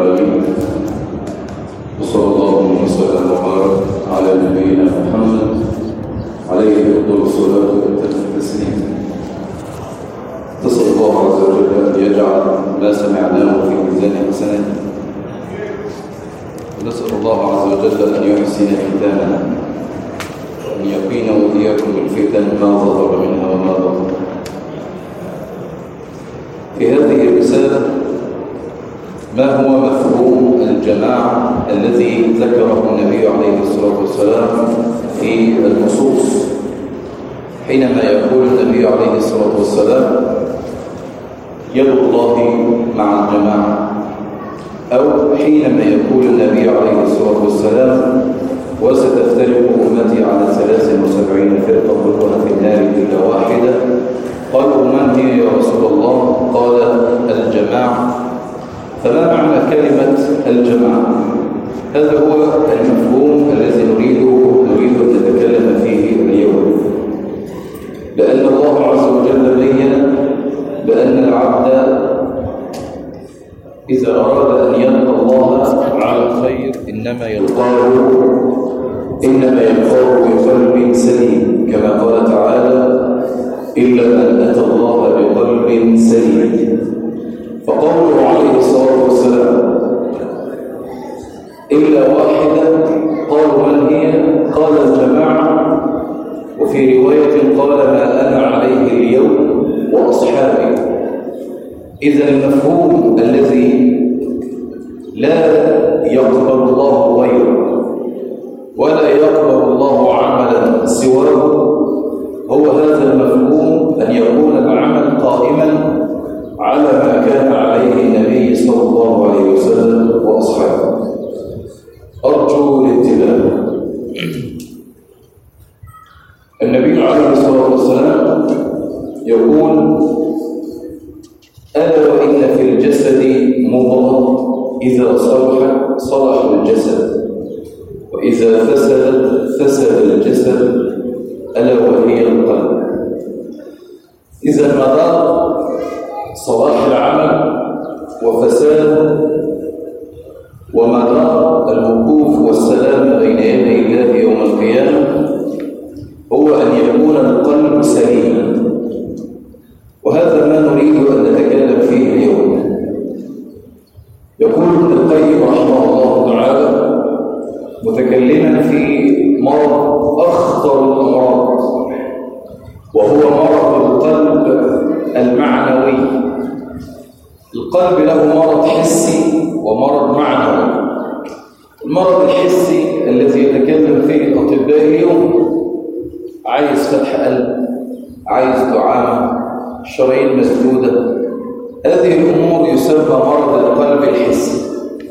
وصلى الله وسلم وبارك على نبينا محمد عليه افضل الصلاه والتسليم نسال الله عز وجل ان يجعل ما سمعناه في ميزان حسناته نسال الله عز وجل ان يحسن ختامنا وان يقينا واياكم الفتن ما ظهر منها وما بطن في هذه الرساله ما هو مفهوم الجماعة الذي ذكره النبي عليه الصلاة والسلام في النصوص حينما يقول النبي عليه الصلاة والسلام يد الله مع الجماعة أو حينما يقول النبي عليه الصلاة والسلام وستفترق أمتي على 73 فرقة كلها في النار إلا واحدة قالوا من هي يا رسول الله قال الجماعة فما معنى كلمة الجماعة؟ هذا هو المفهوم الذي نريد نريد أن نتكلم فيه اليوم لأن الله عز وجل بين بأن العبد إذا أراد أن يلقى الله على الخير إنما يلقاه إنما يلقاه بقلب سليم كما قال تعالى إلا من أتى الله بقلب سليم فقوله عليه الصلاة والسلام إلا واحدة قالوا من هي قال الجماعة وفي رواية قال ما أنا عليه اليوم وأصحابي إذا المفهوم الذي لا يقبل الله غيره ولا يقبل الله عملا سواه هو هذا المفهوم أن يكون العمل قائما على ما كان عليه النبي صلى الله عليه وسلم واصحابه ارجو الاتباع النبي عليه الصلاه والسلام يقول الا وان في الجسد مضغه اذا صلح صلح الجسد واذا فسدت فسد الجسد الا وهي القلب اذا مدار صلاح العمل وفساد ومدار الوقوف والسلام بين يدي الله يوم القيامة هو أن يكون القلب سليما وهذا ما نريد أن نتكلم فيه اليوم يقول ابن القيم رحمه الله تعالى متكلما في مرض أخطر الأمراض وهو مرض القلب المعنوي القلب له مرض حسي ومرض معنوي المرض الحسي الذي يتكلم فيه الأطباء اليوم عايز فتح قلب عايز دعامة شرايين مسدودة هذه الأمور يسمى مرض القلب الحسي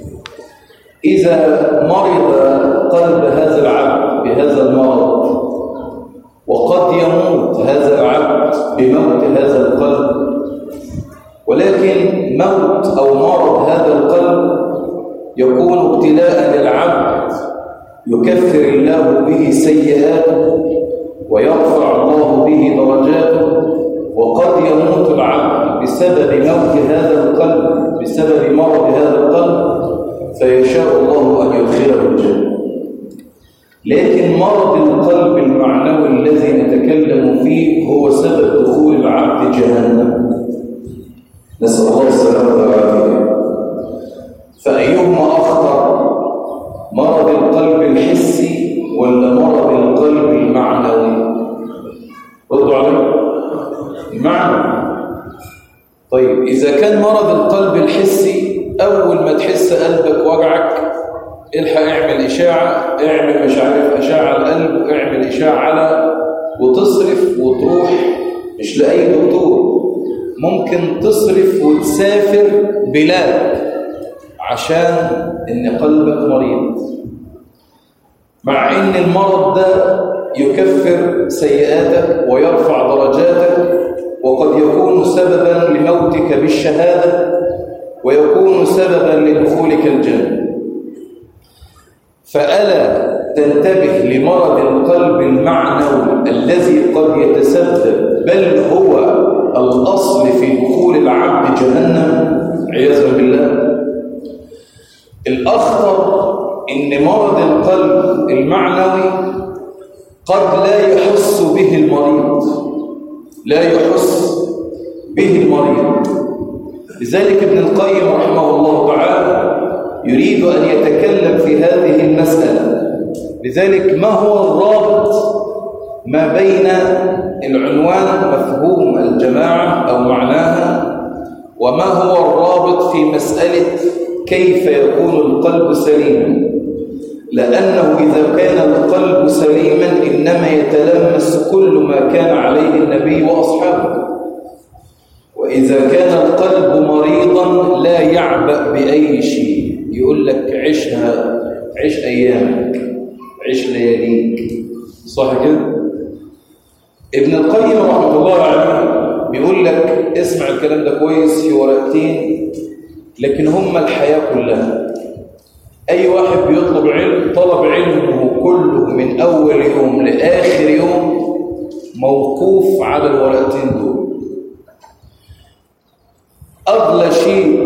إذا مرض قلب هذا العبد بهذا المرض وقد يموت هذا العبد بموت هذا القلب ولكن موت أو مرض هذا القلب يكون ابتلاء للعبد يكفر الله به سيئاته ويرفع الله به درجاته وقد يموت العبد بسبب موت هذا القلب بسبب مرض هذا القلب فيشاء الله أن يدخله الجنة لكن مرض القلب المعنوي الذي نتكلم فيه هو سبب دخول العبد جهنم نسأل الله السلامة والعافية فأيهما أخطر مرض القلب الحسي ولا مرض القلب المعنوي ردوا عليه المعنى طيب إذا كان مرض القلب الحسي أول ما تحس قلبك وجعك الحق اعمل إشاعة اعمل مش عارف أشعة القلب اعمل إشاعة على وتصرف وتروح مش لأي دكتور ممكن تصرف وتسافر بلاد عشان ان قلبك مريض مع ان المرض ده يكفر سيئاتك ويرفع درجاتك وقد يكون سببا لموتك بالشهادة ويكون سببا لدخولك الجنة فألا تنتبه لمرض القلب المعنوي الذي قد يتسبب بل هو الأصل في دخول العبد جهنم عياذا بالله الأخطر إن مرض القلب المعنوي قد لا يحس به المريض لا يحس به المريض لذلك ابن القيم رحمه الله تعالى يريد أن يتكلم في هذه المسألة لذلك ما هو الرابط ما بين العنوان مفهوم الجماعة أو معناها وما هو الرابط في مسألة كيف يكون القلب سليما لأنه إذا كان القلب سليما إنما يتلمس كل ما كان عليه النبي وأصحابه وإذا كان القلب مريضا لا يعبأ بأي شيء يقول لك عشها عش أيامك عش لياليك صح كده؟ ابن القيم رحمه الله عليه بيقول لك اسمع الكلام ده كويس في ورقتين لكن هم الحياة كلها أي واحد بيطلب علم طلب علمه كله من أول يوم لآخر يوم موقوف على الورقتين دول أغلى شيء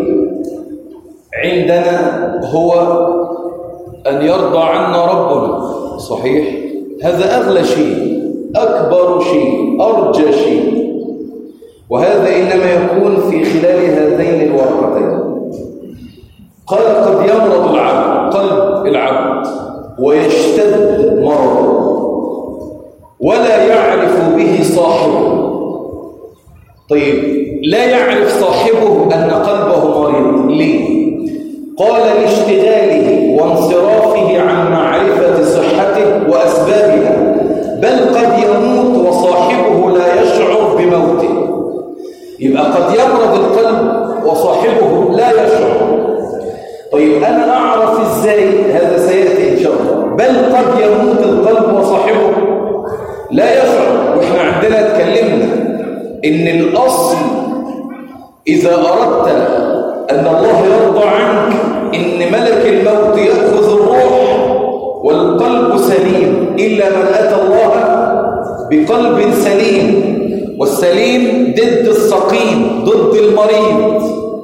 عندنا هو أن يرضى عنا ربنا صحيح هذا أغلى شيء أكبر شيء أرجى شيء وهذا إنما يكون في خلال هذين الورقتين قال قد يمرض العبد قلب العبد ويشتد مرضه ولا يعرف به صاحبه طيب لا يعرف صاحبه أن قلبه مريض ليه؟ قال لاشتغاله وانصرافه عن معرفة صحته وأسبابها بل قد يموت وصاحبه لا يشعر بموته يبقى قد يمرض القلب وصاحبه لا يشعر طيب أنا أعرف إزاي هذا سيأتي إن شاء الله بل قد يموت القلب وصاحبه لا يشعر وإحنا عندنا اتكلمنا إن الأصل إذا أردت أن الله يرضى عنك إن ملك الموت يأخذ الروح والقلب سليم إلا من أتى الله بقلب سليم والسليم ضد السقيم ضد المريض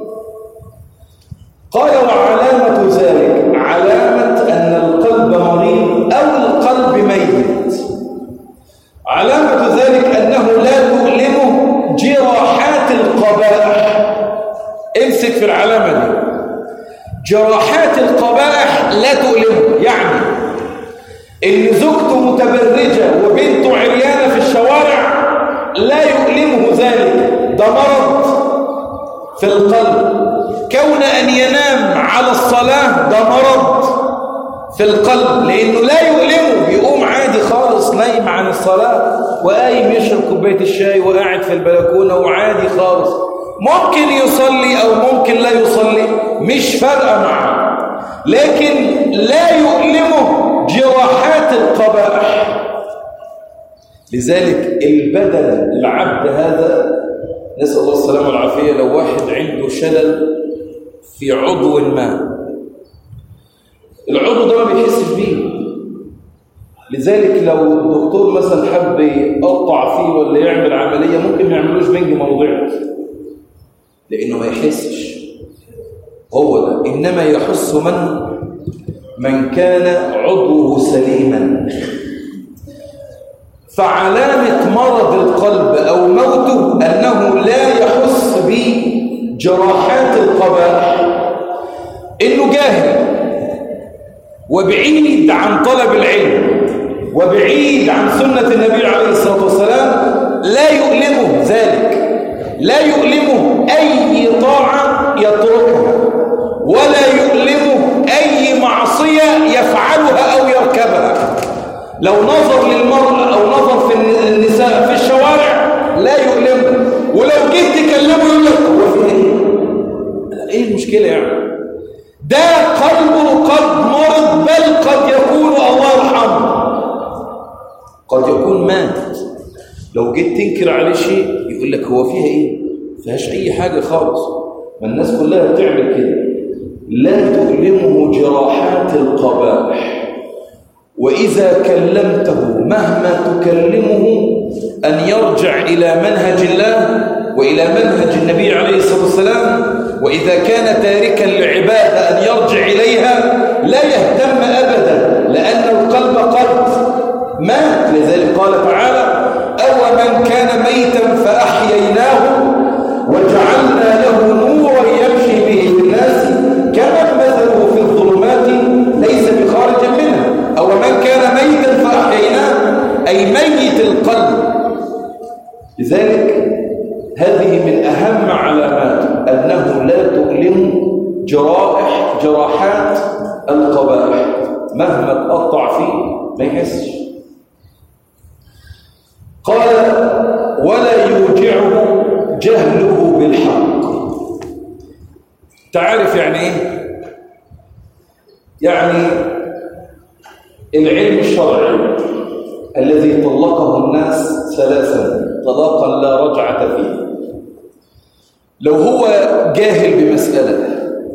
قال وعلامة ذلك علامة أن القلب مريض أو القلب ميت علامة ذلك أنه لا تؤلمه جراحات القبائح امسك في العلامة دي جراحات القبائح لا تؤلمه يعني إن زوجته متبرجة وبنته عريانة في الشوارع لا يؤلمه ذلك ده مرض في القلب كون أن ينام على الصلاة ده مرض في القلب لأنه لا يؤلمه بيقوم عادي خالص نايم عن الصلاة وقايم يشرب كوباية الشاي وقاعد في البلكونة وعادي خالص ممكن يصلي أو ممكن لا يصلي مش فارقة معه لكن لا يؤلمه جراحات القبائح لذلك البدن العبد هذا نسأل الله السلامة والعافية لو واحد عنده شلل في عضو ما العضو ده ما بيحسش بيه لذلك لو الدكتور مثلا حب يقطع فيه ولا يعمل عملية ممكن ما يعملوش بنج موضعي لأنه ما يحسش هو ده إنما يحس من من كان عضوه سليما فعلامة مرض القلب أو موته أنه لا يحس بجراحات القبائح إنه جاهل وبعيد عن طلب العلم وبعيد عن سنة النبي عليه الصلاة والسلام لا يؤلمه ذلك لا يؤلمه أي طاعة يتركها ولا يؤلمه أي معصية يفعلها أو يركبها لو نظر للمرأة أو نظر في النساء في الشوارع لا يؤلمه ولو جيت تكلمه يقول لك هو في ايه؟ ايه المشكلة يعني؟ ده قلبه قد مرض بل قد يكون الله يرحمه قد يكون مات لو جيت تنكر عليه شيء يقول لك هو فيها ايه؟ فيهاش اي حاجة خالص ما الناس كلها بتعمل كده لا تؤلمه جراحات القبائح وإذا كلمته مهما تكلمه أن يرجع إلى منهج الله وإلى منهج النبي عليه الصلاة والسلام وإذا كان تاركا لعبادة أن يرجع إليها لا يهتم أبدا لأن القلب قد مات لذلك قال تعالى أو من كان ميتا فأحييناه وجعلنا له نورا يمشي به في الناس كمن مثله في الظلمات ليس بخارج منها أو من كان ميتا فأحييناه أي ميت القلب لذلك هذه من أهم علامات أنه لا تؤلم جرائح جراحات القبائح مهما تقطع فيه ما يحسش قال ولا يوجعه جهله بالحق تعرف يعني ايه يعني العلم الشرعي الذي طلقه الناس ثلاثا طلاقا لا رجعة فيه لو هو جاهل بمسألة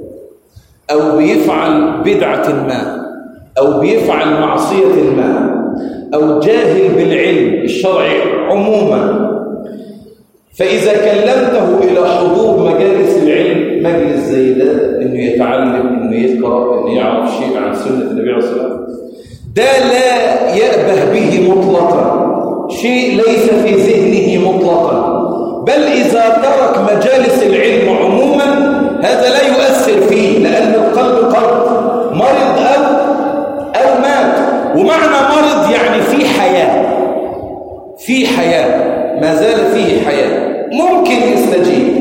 أو بيفعل بدعة ما أو بيفعل معصية ما أو جاهل بالعلم الشرعي عموما فإذا كلمته إلى حضور مجالس العلم مجلس زي ده إنه يتعلم إنه يقرأ إنه يعرف شيء عن سنة النبي عليه الصلاة والسلام ده لا يأبه به مطلقا شيء ليس في ذهنه مطلقا بل إذا ترك مجالس العلم عموما هذا لا يؤثر فيه لأن القلب قد مرض أو, أو مات ومعنى مرض يعني في حياة في حياة ما زال فيه حياة ممكن يستجيب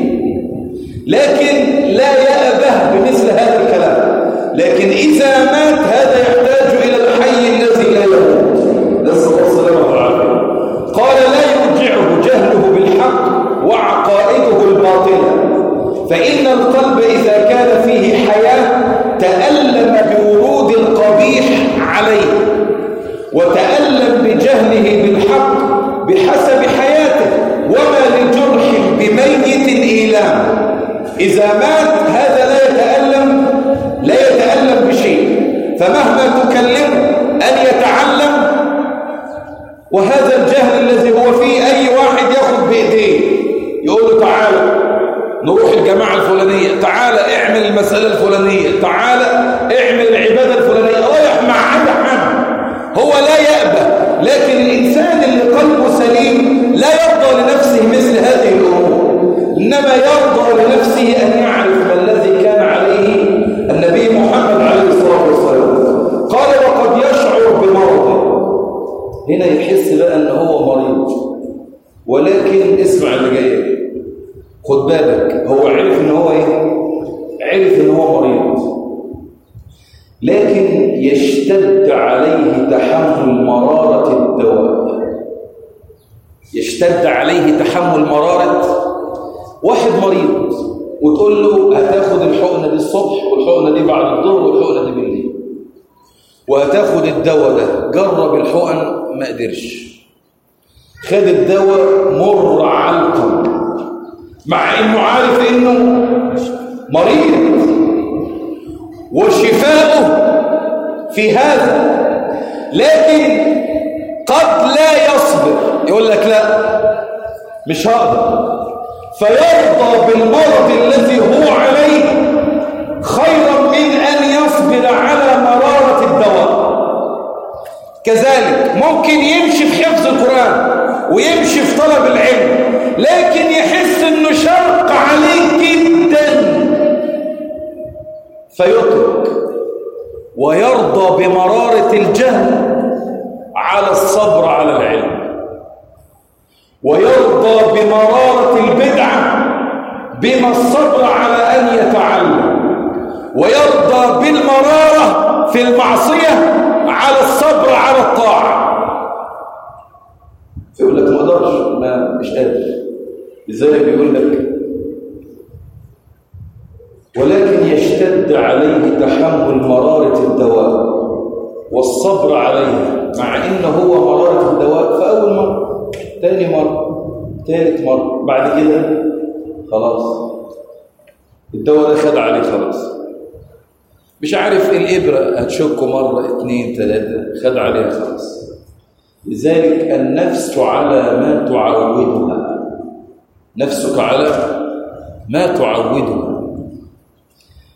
لكن لا يأبه بمثل هذا الكلام لكن إذا مات هذا يحتاج إلى الحي الذي لا يموت نسأل الله السلامة والعافية قال لا يرجعه جهله بالحق وعقائده الباطلة فإن القلب إذا كان فيه حياة تألم بورود القبيح عليه وتألم بجهله بالحق بحسب حياته وما لجرح بميت إيلام إذا مات هذا لا يتألم لا يتألم بشيء فمهما تكلمه أن يتعلم وهذا الجهل الذي هو فيه أي واحد ياخد بإيديه يقول له تعالى نروح الجماعة الفلانية تعالى اعمل المسألة الفلانية تعالى اعمل العبادة الفلانية رايح مع حد حد هو لا يأبى لكن الإنسان اللي قلبه سليم لا يرضى لنفسه مثل هذه الأمور إنما يرضى لنفسه أن يعرف ما الذي كان عليه النبي محمد عليه الصلاة والسلام قال وقد يشعر بمرضه هنا يحس بقى أن هو مريض ولكن اسمع اللي جاي خد بالك هو عرف ان هو ايه عرف ان هو مريض لكن يشتد عليه تحمل مرارة الدواء يشتد عليه تحمل مرارة واحد مريض وتقول له هتاخد الحقنة دي الصبح والحقنة دي بعد الظهر والحقنة دي بالليل وهتاخد الدواء ده جرب الحقن ما قدرش خد الدواء مر علقا مع انه عارف انه مريض وشفاؤه في هذا لكن قد لا يصبر يقول لك لا مش هقدر فيرضى بالمرض الذي هو عليه خيرا من أن يصبر على مرارة الدواء كذلك ممكن يمشي في حفظ القرآن ويمشي في طلب العلم لكن يحس انه شرق عليه جدا فيترك ويرضى بمرارة الجهل على الصبر على العلم ويرضى بمرارة البدعة بما الصبر على أن يتعلم ويرضى بالمرارة في المعصية على الصبر على الطاعة يقول لك ما اقدرش ما مش قادر لذلك بيقول لك ولكن يشتد عليه تحمل مرارة الدواء والصبر عليه مع انه هو مرارة الدواء في اول مرة ثاني مرة ثالث مرة بعد كده خلاص الدواء ده خد عليه خلاص مش عارف الإبرة هتشكه مرة اثنين ثلاثة خد عليها خلاص لذلك النفس على ما تعودها نفسك على ما تعودها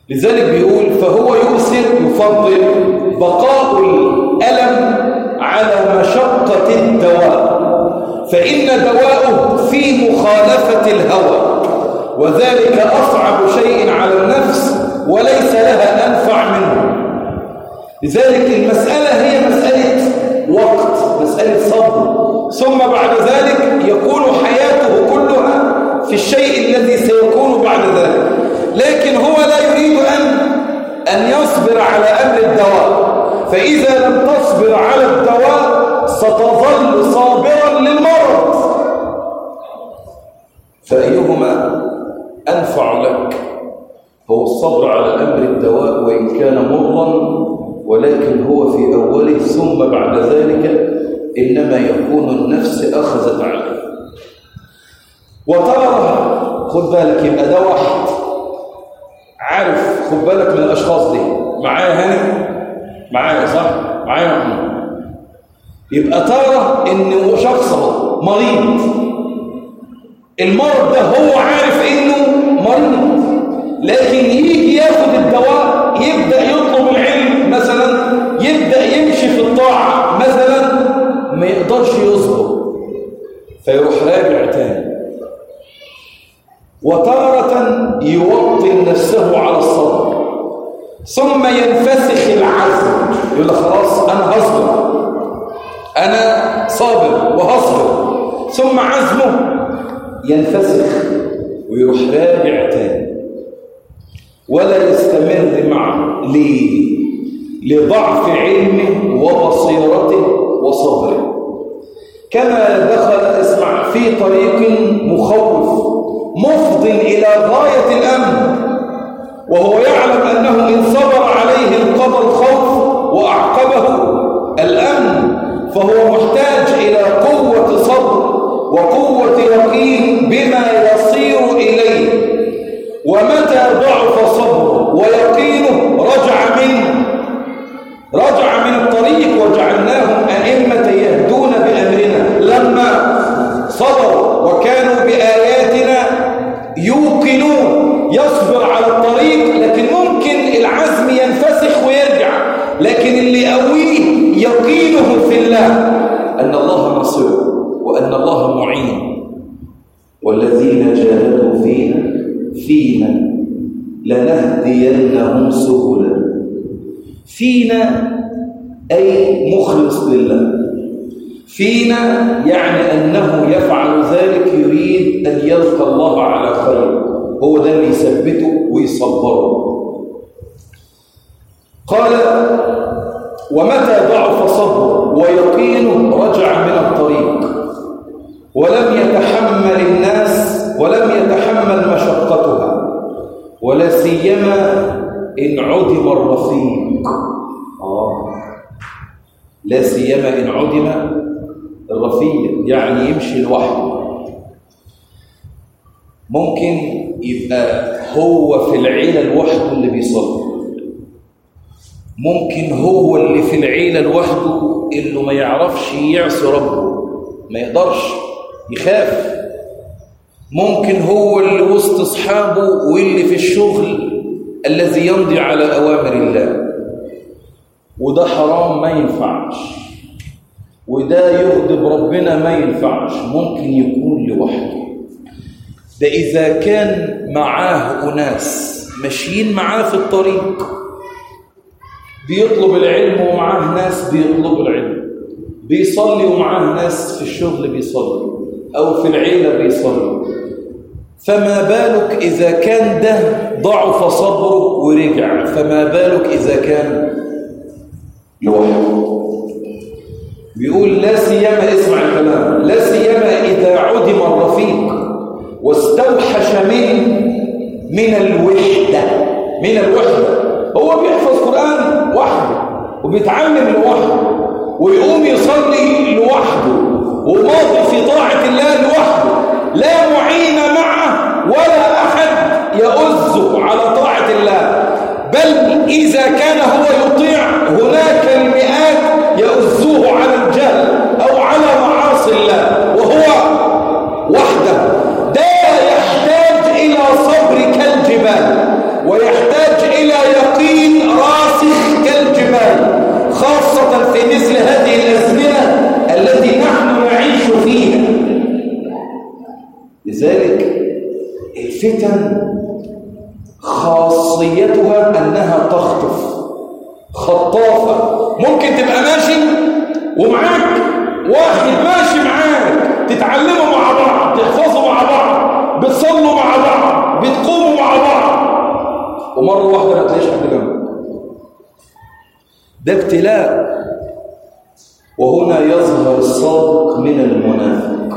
لذلك بيقول فهو يؤثر يفضل بقاء الألم على مشقة الدواء فإن دواءه في مخالفة الهوى وذلك أصعب شيء على النفس وليس لها أنفع منه لذلك المسألة هي مسألة وقت مسألة صبر ثم بعد ذلك يكون حياته كلها في الشيء الذي سيكون بعد ذلك لكن هو لا يريد أن أن يصبر على أمر الدواء فإذا لم تصبر على الدواء ستظل صابرا للمرض فأيهما أنفع لك هو الصبر على أمر الدواء وإن كان مرضا ولكن هو في أوله ثم بعد ذلك إنما يكون النفس أخذت عليه وترى خد بالك يبقى ده واحد عارف خد بالك من الأشخاص دي معايا هاني معايا صح معايا محمود يبقى ترى إن شخص مريض المرض ده هو عارف إنه مريض لكن يجي ياخد الدواء يبدأ يطلب العلم مثلا يبدأ يمشي في الطاعة مثلا ما يقدرش يصبر فيروح راجع تاني وتارة يوطن نفسه على الصبر ثم ينفسخ العزم يقول لك خلاص أنا هصبر أنا صابر وهصبر ثم عزمه ينفسخ ويروح راجع تاني ولا يستمر معه ليه؟ لضعف علمه وبصيرته وصبره كما دخل اسمع في طريق مخوف مفض إلى غاية الأمن وهو يعلم أنه إن صبر عليه انقضى الخوف وأعقبه الأمن فهو محتاج إلى قوة صبر وقوة يقين بما يصير إليه ومتى ضعف صبره ويقينه رجع منه رجع من الطريق وجعلناهم أئمة يهدون بأمرنا لما صبروا وكانوا بآياتنا يوقنون يصبر على الطريق لكن ممكن العزم ينفسخ ويرجع لكن اللي يقويه يقينه في الله أن الله نصير وأن الله معين والذين جاهدوا فينا فينا لنهدينهم سبلا فينا أي مخلص لله فينا يعني أنه يفعل ذلك يريد أن يلقى الله على خير هو ده اللي يثبته ويصبره قال ومتى ضعف صبره ويقينه رجع من الطريق ولم يتحمل الناس ولم يتحمل مشقتها ولا سيما إن عدم الرفيق آه. لا سيما إن عدم الرفيق يعني يمشي لوحده ممكن يبقى هو في العيلة لوحده اللي بيصلي ممكن هو اللي في العيلة لوحده اللي ما يعرفش يعصي ربه ما يقدرش يخاف ممكن هو اللي وسط اصحابه واللي في الشغل الذي يمضي على أوامر الله وده حرام ما ينفعش وده يغضب ربنا ما ينفعش ممكن يكون لوحده ده إذا كان معاه أناس ماشيين معاه في الطريق بيطلب العلم ومعاه ناس بيطلبوا العلم بيصلي ومعاه ناس في الشغل بيصلي أو في العيلة بيصلي فما بالك إذا كان ده ضعف صبره ورجع فما بالك إذا كان لوحده بيقول لا سيما اسمع الكلام لا سيما إذا عدم الرفيق واستوحش من من الوحدة من الوحدة هو بيحفظ قرآن وحده وبيتعلم لوحده ويقوم يصلي لوحده وماضي في طاعة الله لوحده لا معين معه ولا أحد يؤزه على طاعة الله بل إذا كان هو يطيع هناك المئات يؤزوه على الجهل أو على معاصي الله وهو وحده ده يحتاج إلى صبر كالجبال ويحتاج إلى لذلك الفتن خاصيتها أنها تخطف خطافة ممكن تبقى ماشي ومعاك واحد ماشي معاك تتعلموا مع بعض تحفظوا مع بعض بتصلوا مع بعض بتقوموا مع بعض ومرة واحدة ما تلاقيش حد جنبك ده ابتلاء وهنا يظهر الصادق من المنافق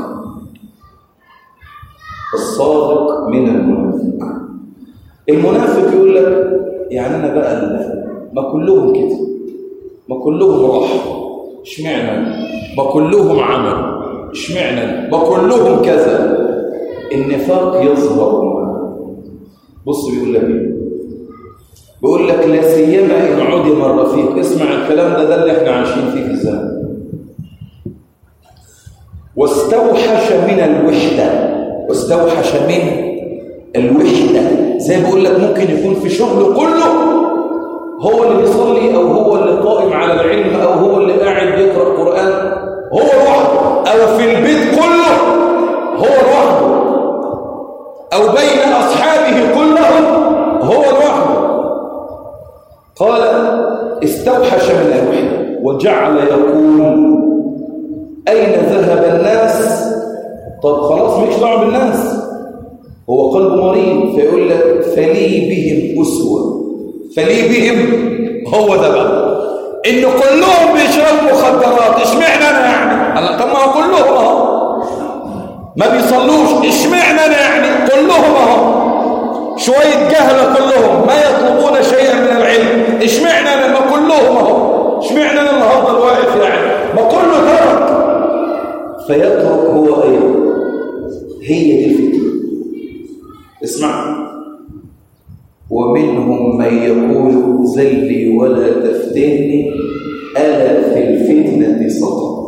الصادق من المنافق المنافق يقول لك يعني انا بقى ما كلهم كده ما كلهم راحوا اشمعنى ما كلهم عمل اشمعنى ما كلهم كذا النفاق يظهر بص بيقول لك ايه بيقول لك لا سيما ان عدم الرفيق اسمع الكلام ده ده اللي احنا عايشين فيه في الزمن واستوحش من الوحده واستوحش من الوحده زي ما بقول لك ممكن يكون في شغله كله هو اللي بيصلي او هو اللي قائم على العلم او هو اللي قاعد بيقرا قران هو لوحده او في البيت كله هو لوحده او بين اصحابه كلهم هو لوحده قال استوحش من الوحده وجعل يقول اين ذهب الناس طب خلاص مش دعوه بالناس هو قلبه مريض فيقول لك فلي بهم اسوه فليه بهم هو ده بقى ان كلهم بيشربوا مخدرات اشمعنى انا يعني الله طب ما هو كلهم اهو ما بيصلوش اشمعنى انا يعني كلهم اهو شويه جهله كلهم ما يطلبون شيئا من العلم اشمعنى انا ما كلهم اهو اشمعنى انا اللي هفضل واقف يعني ما كله ترك فيترك هو ايه هي دي الفكره اسمع ومنهم من يقول زلي ولا تفتني ألا في الفتنة سقط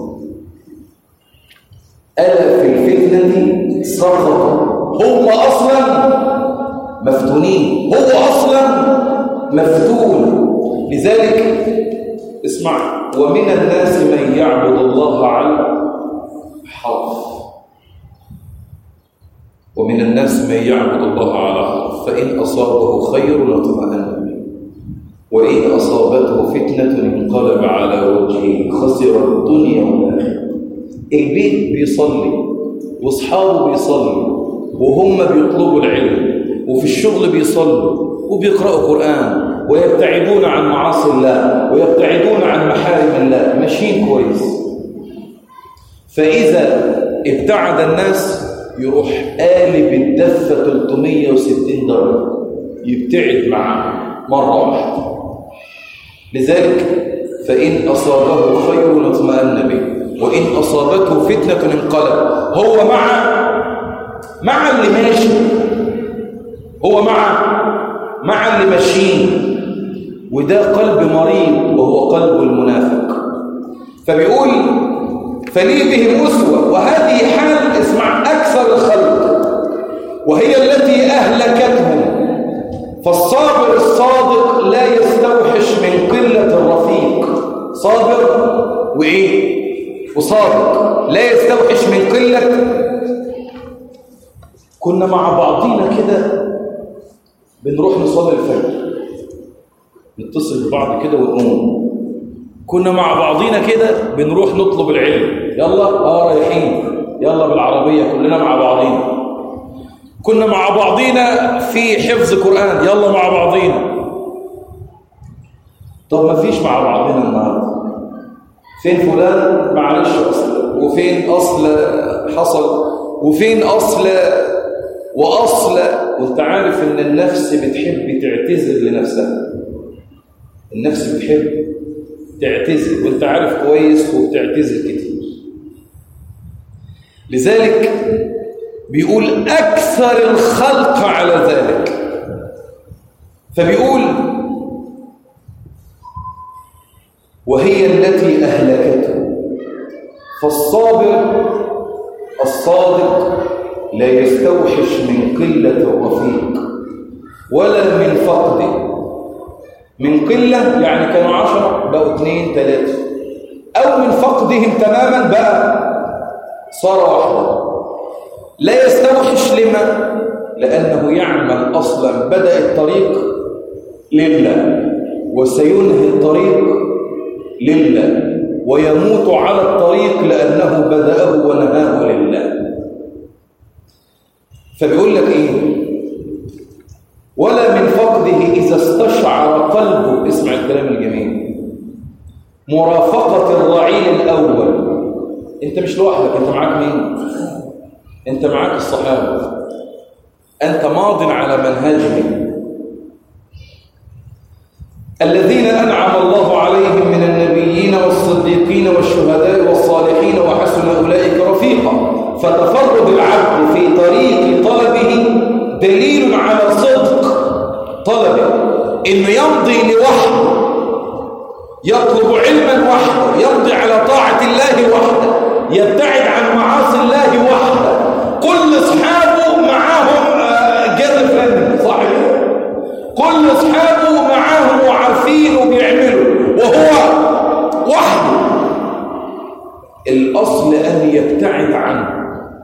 ألا في الفتنة سقط هم أصلا مفتونين هو أصلا مفتون لذلك اسمع ومن الناس من يعبد الله على حرف ومن الناس من يعبد الله على حرف فإن أصابه خير اطمأن وإن أصابته فتنة انقلب على وجهه خسر الدنيا والآخرة البيت بيصلي واصحابه بيصلي وهم بيطلبوا العلم وفي الشغل بيصلوا وبيقرأوا قرآن ويبتعدون عن معاصي الله ويبتعدون عن محارم الله ماشيين كويس فإذا ابتعد الناس يروح قالب الدفة 360 درجة يبتعد معاه مرة واحدة لذلك فإن أصابه خير اطمأن به وإن أصابته فتنة انقلب هو مع مع اللي ماشي هو مع مع اللي ماشيين وده قلب مريض وهو قلب المنافق فبيقول فلي بهم أسوة وهذه حال اسمع أكثر الخلق وهي التي أهلكتهم فالصابر الصادق لا يستوحش من قلة الرفيق صابر وإيه وصادق لا يستوحش من قلة كنا مع بعضينا كده بنروح نصلي الفجر نتصل ببعض كده ونقوم كنا مع بعضينا كده بنروح نطلب العلم يلا اه رايحين يلا بالعربية كلنا مع بعضينا كنا مع بعضينا في حفظ قرآن يلا مع بعضينا طب ما فيش مع بعضنا النهارده فين فلان معلش اصل وفين اصل حصل وفين اصل واصل وانت عارف ان النفس بتحب تعتذر لنفسها النفس بتحب تعتذر وانت عارف كويس وبتعتذر كتير لذلك بيقول أكثر الخلق على ذلك فبيقول وهي التي أهلكته فالصابر الصادق لا يستوحش من قلة الرفيق ولا من فقده من قلة يعني كانوا عشرة بقوا اثنين ثلاثة أو من فقدهم تماما بقى صار واحدة لا يستوحش لما لأنه يعمل أصلا بدأ الطريق لله وسينهي الطريق لله ويموت على الطريق لأنه بدأه ونهاه لله فبيقول لك إيه ولا من فقده إذا استشعر قلبه اسمع الكلام الجميل مرافقة الرعيل الأول أنت مش لوحدك أنت معاك مين أنت معاك الصحابة أنت ماض على منهجهم الذين أنعم الله عليهم من النبيين والصديقين والشهداء والصالحين وحسن أولئك رفيقا فتفرد العبد في طريق طلبه دليل على صدق طلبه إنه يمضي لوحده يطلب علما وحده يمضي على طاعة الله وحده يبتعد عن معاصي الله وحده كل أصحابه معاهم جر فن صحيح كل أصحابه معاهم وعارفين وبيعملوا وهو وحده الأصل أن يبتعد عنه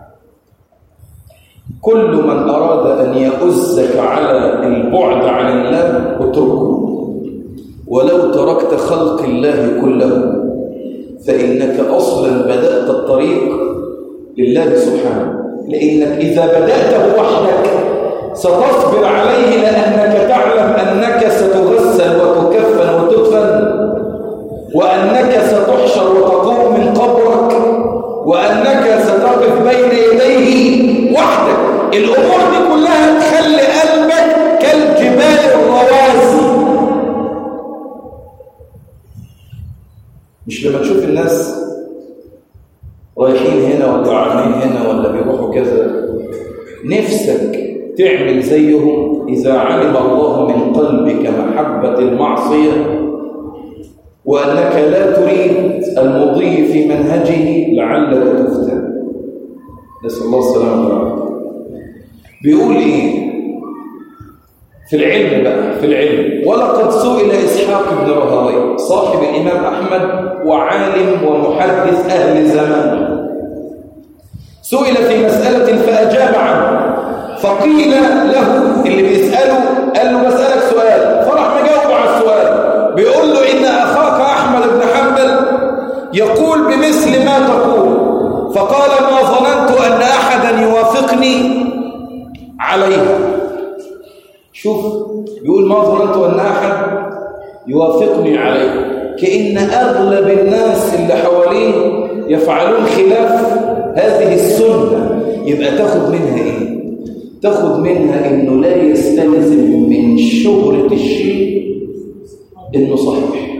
كل من أراد أن يؤزك على البعد عن الله اتركه ولو تركت خلق الله كله فإنك أصلا بدأت الطريق لله سبحانه لأنك إذا بدأته وحدك ستصبر عليه لأنك تعلم أنك ستغسل وتكفن وتدفن وأنك ستحشر وتقوم من قبرك وأنك ستقف بين يديه وحدك الأمور دي كلها تخلي قلبك كالجبال الرواسي مش لما تشوف الناس رايحين هنا ولا عاملين هنا ولا بيروحوا كذا نفسك تعمل زيهم إذا علم الله من قلبك محبة المعصية وأنك لا تريد المضي في منهجه لعلك تفتن نسأل الله السلامة والعافية بيقول إيه في العلم بقى في العلم ولقد سئل إسحاق بن رهوي صاحب الإمام أحمد وعالم ومحدث أهل زمانه سئل في مسألة فأجاب عنه فقيل له اللي بيسأله قال له بسألك سؤال فرح مجاوب على السؤال بيقول له إن أخاك أحمد بن حنبل يقول بمثل ما تقول فقال ما ظننت أن أحدا يوافقني عليه شوف بيقول ما ظننت أن أحد يوافقني عليه كأن أغلب الناس اللي حواليه يفعلون خلاف هذه السنة يبقى تاخد منها إيه تاخد منها إنه لا يستلزم من شهرة الشيء إنه صحيح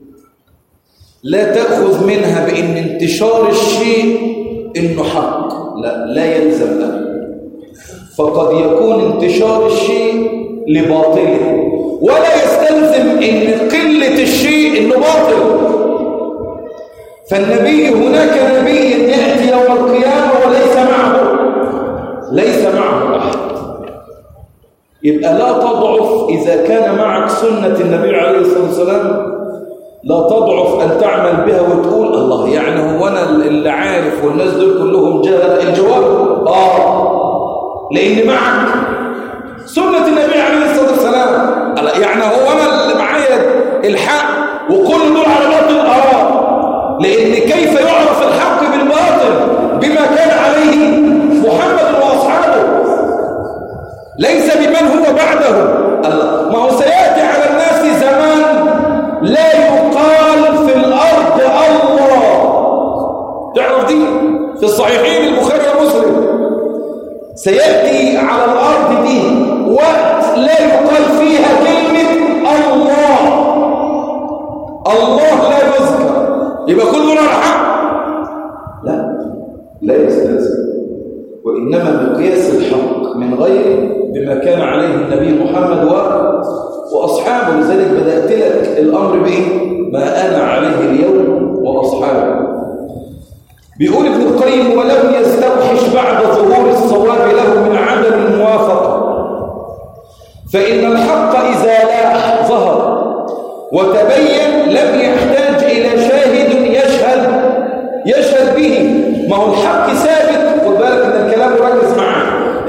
لا تأخذ منها بإن انتشار الشيء إنه حق لا لا يلزم ذلك فقد يكون انتشار الشيء لباطله ولا يستلزم ان قلة الشيء انه باطل فالنبي هناك نبي يأتي يوم القيامة وليس معه ليس معه أحد يبقى لا تضعف إذا كان معك سنة النبي عليه الصلاة والسلام لا تضعف أن تعمل بها وتقول الله يعني هو أنا اللي عارف والناس دول كلهم جهل الجواب آه لأن معك سنة النبي عليه الصلاة والسلام يعني هو أنا اللي معايا الحق وكل دول على باطل آه لأن كيف يعرف الحق بالباطل بما كان عليه محمد وأصحابه ليس بمن هو بعده الله ما هو سيأتي على الناس زمان لا يقال في الأرض الله تعرف دي في الصحيحين البخاري ومسلم سيأتي على الأرض دي وقت لا يقال فيها كلمة الله الله لا يذكر يبقى كل دول على حق لا لا يستلزم وإنما مقياس الحق من غيره بما كان عليه النبي محمد و... وأصحابه لذلك بدأت لك الأمر بإيه؟ ما أنا عليه اليوم وأصحابه بيقول ابن القيم ولم يستوحش بعد ظهور الصواب له من عدم الموافقة فإن الحق إذا لاح ظهر وتبين لم يحتاج إلى شاهد يشهد يشهد به ما هو الحق ثابت خد بالك ان الكلام مركز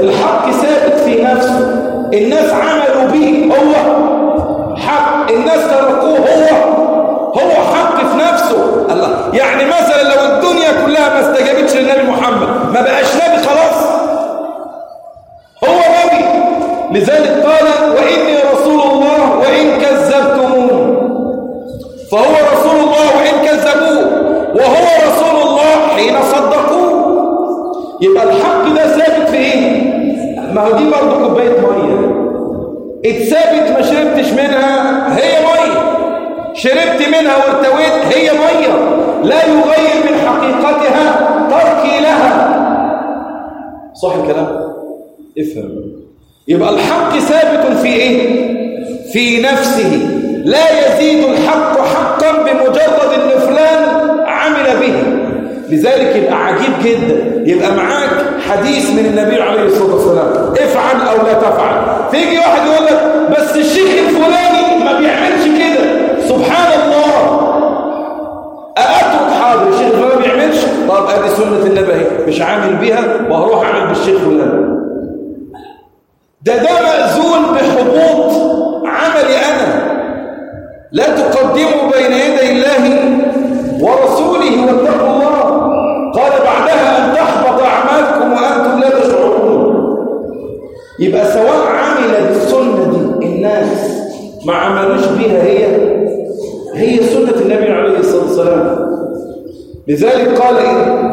الحق ثابت في نفسه الناس عملوا به هو حق الناس تركوه هو هو حق في نفسه الله يعني مثلا لو الدنيا كلها ما استجابتش للنبي محمد ما بقاش نبي خلاص هو نبي لذلك قال وإني رسول الله وإن كذبتموه فهو رسول الله وإن كذبوه وهو رسول الله حين صدقوه يبقى الحق ده ثابت في ايه ما هو دي برضه كوبايه ميه اتثابت ما شربتش منها هي ميه شربت منها وارتويت هي ميه لا يغير من حقيقتها تركي لها صح الكلام افهم يبقى الحق ثابت في ايه في نفسه لا يزيد الحق حقا بمجرد ان فلان عمل به لذلك يبقى عجيب جدا يبقى معاك حديث من النبي عليه الصلاة والسلام افعل أو لا تفعل تيجي واحد يقول لك بس الشيخ الفلاني ما بيعملش كده سبحان الله أترك حاضر الشيخ الفلاني ما بيعملش طب ادي سنة النبي مش عامل بيها وهروح أعمل بالشيخ فلان ده ده مأذون بحبوط عملي أنا لا تقدموا بين يدي الله ورسوله واتقوا الله قال بعدها أن تحبط أعمالكم وأنتم لا تشعرون يبقى سواء عمل بالسنة دي الناس ما عملوش بيها هي هي سنة النبي عليه الصلاة والسلام لذلك قال إيه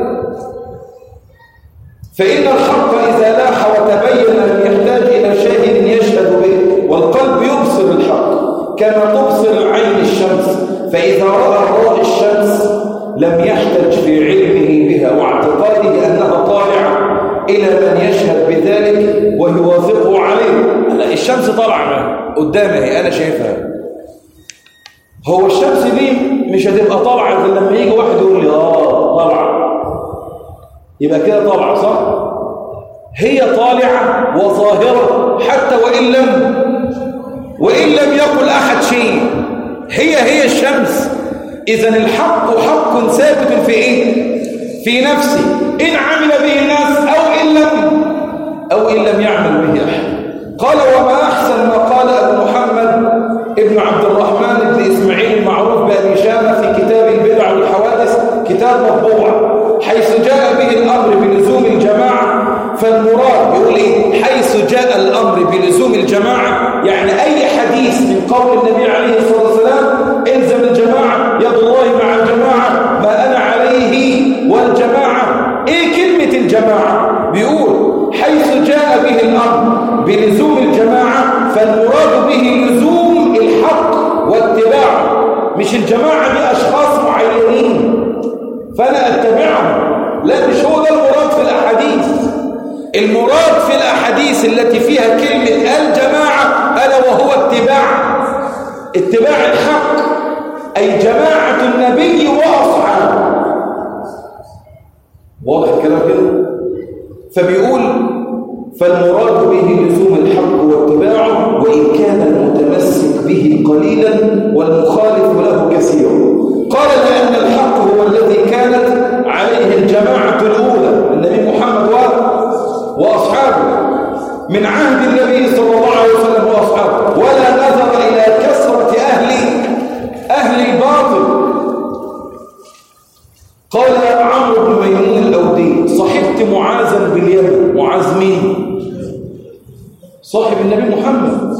فإن الحق إذا لاح وتبين لم يحتاج إلى شاهد يشهد به والقلب يبصر الحق كما تبصر العين الشمس فإذا رأى الرائي الشمس لم يحتج في علمه بها واعتقاده أنها طالعة إلى من يشهد بذلك ويوافقه عليه لا الشمس طالعة قدامي أنا شايفها هو الشمس دي مش هتبقى طالعة غير لما يجي واحد يقول لي آه طالعة يبقى كده طالعة صح؟ هي طالعة وظاهرة حتى وإن لم وإن لم يقل أحد شيء هي هي الشمس إذا الحق حق ثابت في إيه؟ في نفسي إن عمل به الناس أو إن لم أو إن لم يعمل به أحد قال وما أحسن ما قال أبو محمد ابن عبد الرحمن بن إسماعيل المعروف بأبي شامة في كتاب البدع والحوادث كتاب مطبوع حيث جاء به الأمر بلزوم الجماعة فالمراد يقول إيه حيث جاء الأمر بلزوم الجماعة يعني أي حديث من قول النبي عليه الصلاة والسلام إلزم الجماعة يد الله مع الجماعة ما أنا عليه والجماعة إيه كلمة الجماعة بيقول حيث جاء به الأمر بلزوم الجماعة فالمراد به لزوم الحق واتباعه مش الجماعة دي أشخاص معينين فأنا أتبعهم لا مش هو ده المراد في الأحاديث المراد في الأحاديث التي فيها كلمة الجماعة ألا وهو اتباع اتباع الحق أي جماعة النبي وأصحابه واضح الكلام كده فبيقول فالمراد به لزوم الحق واتباعه وإن كان المتمسك به قليلا والمخالف له كثير قال لأن الحق هو الذي كانت عليه الجماعة الأولى النبي محمد وأصحابه من عهد النبي صلى الله عليه وسلم وأصحابه ولا نظر إلى كثرة أهل أهل الباطل قال عمرو بن ميمون الأودي صحبت معاذا باليمن معاذ مين صاحب النبي محمد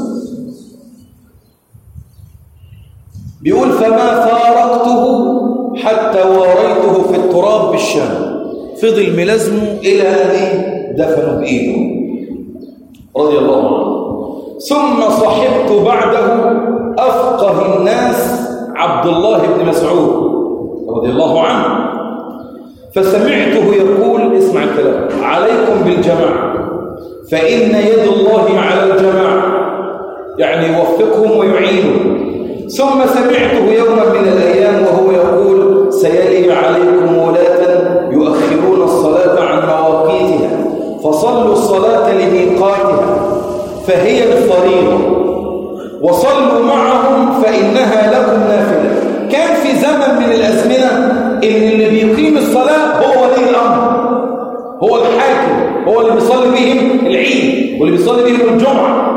بيقول فما فارقته حتى واريته في التراب بالشام فضل ملازمه إلى أن دفنوا بإيده رضي الله عنه ثم صحبت بعده أفقه الناس عبد الله بن مسعود رضي الله عنه فسمعته يقول اسمع الكلام عليكم بالجماعة فإن يد الله على الجماعة يعني يوفقهم ويعينهم ثم سمعته يوما من الأيام وهو يقول سيلي عليكم ولاة يؤخرون الصلاة عن مواقيتها فصلوا الصلاة لميقاتها فهي الفريضة وصلوا معهم فإنها لكم نافلة كان في زمن من الأزمنة إن اللي بيقيم الصلاة هو ولي الأمر هو الحاكم هو اللي بيصلي بهم العيد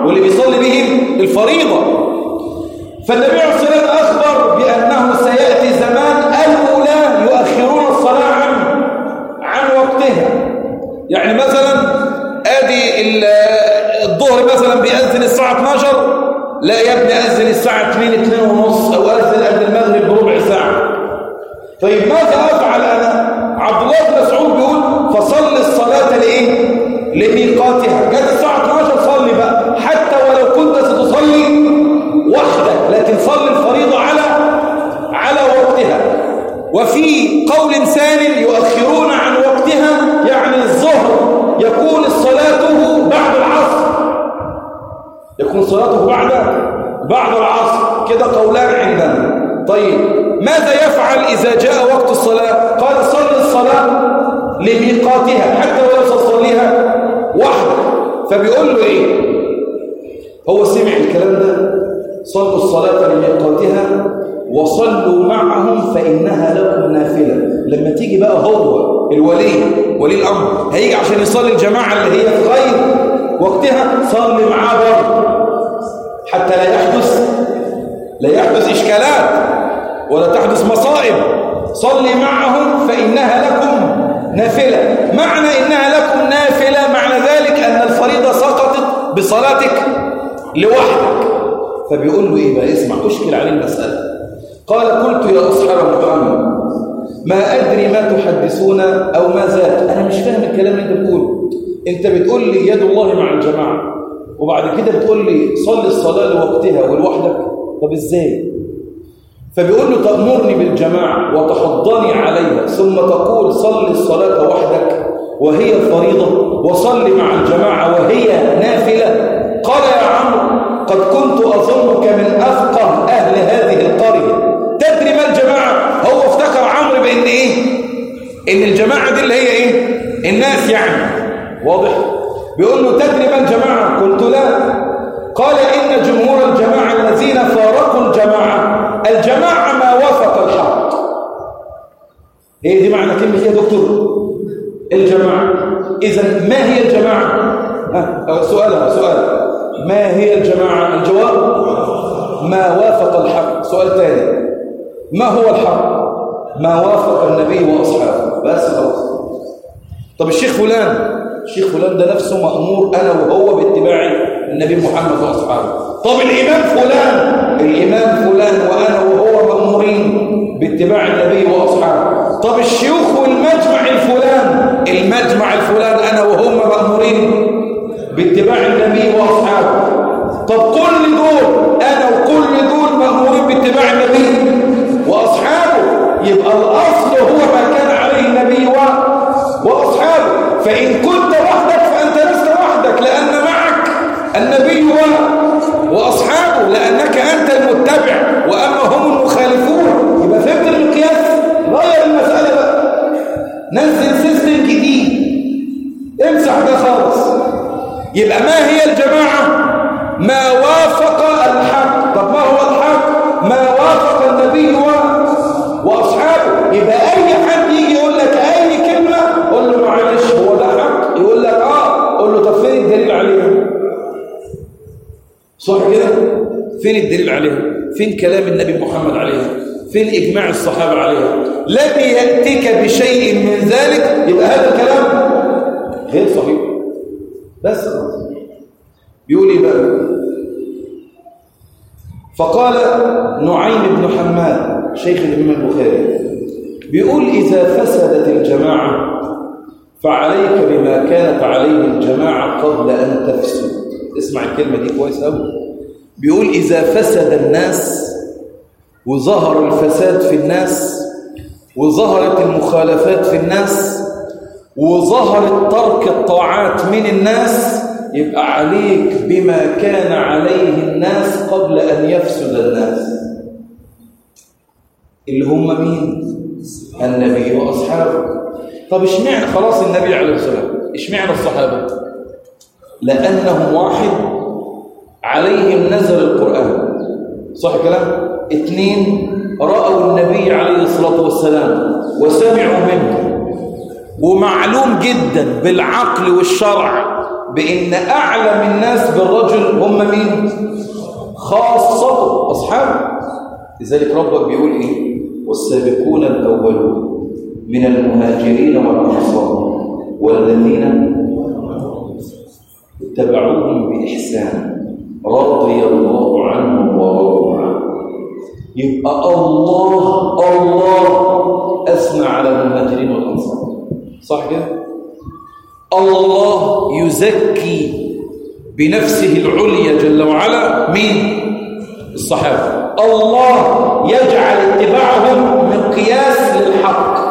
واللي بيصلي بهم الفريضة فالنبي عليه الصلاة والسلام أخبر بأنه سيأتي زمان الأولى يؤخرون الصلاة عن عن وقتها يعني مثلا ادي الظهر مثلا بيأذن الساعة 12 لا يا ابني أذن الساعة 2 2 ونص أو أذن قبل المغرب بربع ساعة طيب ماذا أفعل أنا عبد الله بن مسعود بيقول فصل الصلاة لإيه لميقاتها جت الساعة 12 صلي بقى حتى ولو كنت ستصلي وحدك لكن صلي الفريضة على على وقتها وفي قول ثاني يؤخرون عن وقتها يعني الظهر يكون صلاته بعد العصر يكون صلاته بعد بعد العصر كده قولان عندنا طيب ماذا يفعل إذا جاء وقت الصلاة قال صل الصلاة لميقاتها حتى ولو تصليها وحده فبيقول له إيه هو سمع الكلام ده صلوا الصلاة لميقاتها وصلوا معهم فإنها لكم نافلة لما تيجي بقى هو الولي ولي الأمر هيجي عشان يصلي الجماعة اللي هي في غير وقتها صلي معاه برضه حتى لا يحدث لا يحدث إشكالات ولا تحدث مصائب صلي معهم فإنها لكم نافلة معنى إنها لكم نافلة معنى ذلك أن الفريضة سقطت بصلاتك لوحدك فبيقول له إيه بقى اسمع أشكل عليه المسألة قال قلت يا أصحاب محمد ما أدري ما تحدثون أو ما زاد أنا مش فاهم الكلام اللي أنت بتقوله أنت بتقول لي يد الله مع الجماعة وبعد كده بتقول لي صلي الصلاة لوقتها ولوحدك طب إزاي فبيقول له تأمرني بالجماعة وتحضني عليها ثم تقول صلي الصلاة وحدك وهي الفريضة وصلي مع الجماعة وهي نافلة قال يا عمرو قد كنت أظنك من أفقه أهل هذه القرية تدري ما الجماعة هو افتكر عمرو بأن إيه إن الجماعة دي اللي هي إيه الناس يعني واضح بيقول له تدري ما الجماعة قلت لا قال إن جمهور الجماعة الذين فارقوا الجماعة الجماعة ما وافق الحق ايه دي معنى كلمة يا دكتور الجماعة إذا ما هي الجماعة ها سؤال سؤال ما هي الجماعة الجواب ما وافق الحق سؤال ثاني ما هو الحق ما وافق النبي وأصحابه بس خلاص طب الشيخ فلان الشيخ فلان ده نفسه مأمور أنا وهو باتباع النبي محمد وأصحابه طب الإمام فلان الإمام فلان وأنا وهو مأمورين باتباع النبي وأصحابه طب الشيوخ والمجمع الفلان المجمع الفلان أنا وهم مأمورين باتباع النبي وأصحابه طب كل دول أنا وكل دول مأمورين باتباع النبي وأصحابه يبقى الأصل هو ما كان عليه النبي وأصحابه فإن كنت وحدك فأنت لست وحدك لأن معك النبي وأصحابه لأنك أنت المتبع وأما هم المخالفون يبقى فهمت المقياس غير المسألة بقى نزل سيستم جديد امسح ده خالص يبقى ما هي الجماعة ما وافق الحق طب ما هو الحق ما وافق النبي وأصحابه يبقى أي حد يجي يقول لك أي كلمة قول له معلش هو ده حق يقول لك آه قول له طب فين الدليل عليها صح كده فين الدليل عليها فين كلام النبي محمد عليها فين إجماع الصحابة عليها لم يأتك بشيء من ذلك يبقى هذا الكلام غير صحيح بس بيقول ايه بقى فقال نعيم بن حماد شيخ الإمام البخاري بيقول إذا فسدت الجماعة فعليك بما كانت عليه الجماعة قبل أن تفسد اسمع الكلمة دي كويس قوي بيقول إذا فسد الناس وظهر الفساد في الناس وظهرت المخالفات في الناس وظهرت ترك الطاعات من الناس يبقى عليك بما كان عليه الناس قبل أن يفسد الناس اللي هم مين؟ النبي وأصحابه طب اشمعنى خلاص النبي عليه الصلاة والسلام اشمعنى الصحابة لأنهم واحد عليهم نزل القرآن صح كلام اثنين رأوا النبي عليه الصلاة والسلام وسمعوا منه ومعلوم جدا بالعقل والشرع بأن أعلم الناس بالرجل هم مين؟ خاصته أصحابه لذلك ربك بيقول إيه؟ والسابقون الأولون من المهاجرين والأنصار والذين اتبعوهم بإحسان رضي الله عنهم ورضوا عنه يبقى الله الله أثنى على المهاجرين والأنصار صح كده؟ الله يزكي بنفسه العليا جل وعلا مين؟ الصحابة الله يجعل اتباعهم مقياس للحق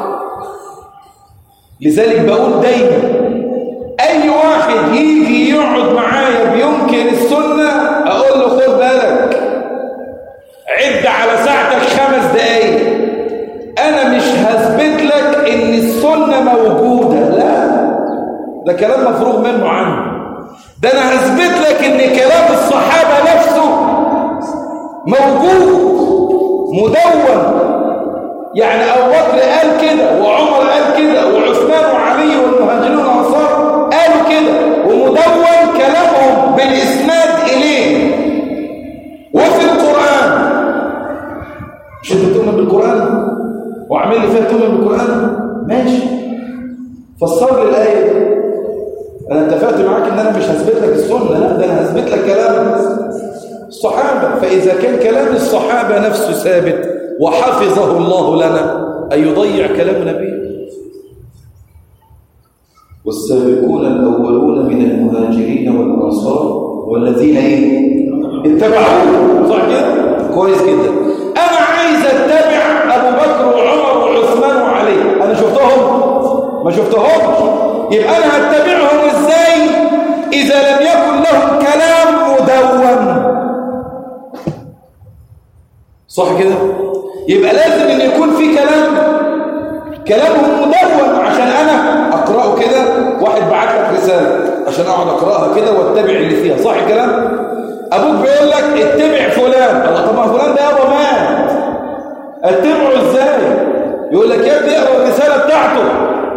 لذلك بقول دايما أي واحد يجي يقعد معايا بينكر السنة أقول له خد بالك عد على ساعتك خمس دقايق أنا مش هثبت لك إن السنة موجودة لا ده كلام مفروغ منه عنه ده أنا هثبت لك إن كلام الصحابة نفسه موجود مدون يعني أبو بكر قال كده وعمر قال كده وعثمان وعلي والمهاجرون والأنصار قالوا كده ومدون كلامهم بالإسناد إليه وفي القرآن مش انت تؤمن بالقرآن وعمل لي فيها تؤمن بالقرآن ماشي فسر لي الآية دي أنا اتفقت معاك إن أنا مش هثبت لك السنة لا ده أنا هثبت لك كلام الصحابة فإذا كان كلام الصحابة نفسه ثابت وحفظه الله لنا أن يضيع كلام نبيه والسابقون الأولون من المهاجرين والأنصار والذين إيه؟ اتبعوه صح كده؟ كويس جدا أنا عايز أتبع أبو بكر وعمر وعثمان وعلي أنا شفتهم؟ ما شفتهمش يبقى أنا هتبعهم إزاي إذا لم يكن لهم كلام مدون صح كده يبقى لازم ان يكون في كلام كلامهم مدون عشان انا اقراه كده واحد بعت لك رساله عشان اقعد اقراها كده واتبع اللي فيها صح الكلام ابوك بيقول لك اتبع فلان الله طب ما فلان ده يابا مات اتبعه ازاي يقول لك يا ابني اقرا الرساله بتاعته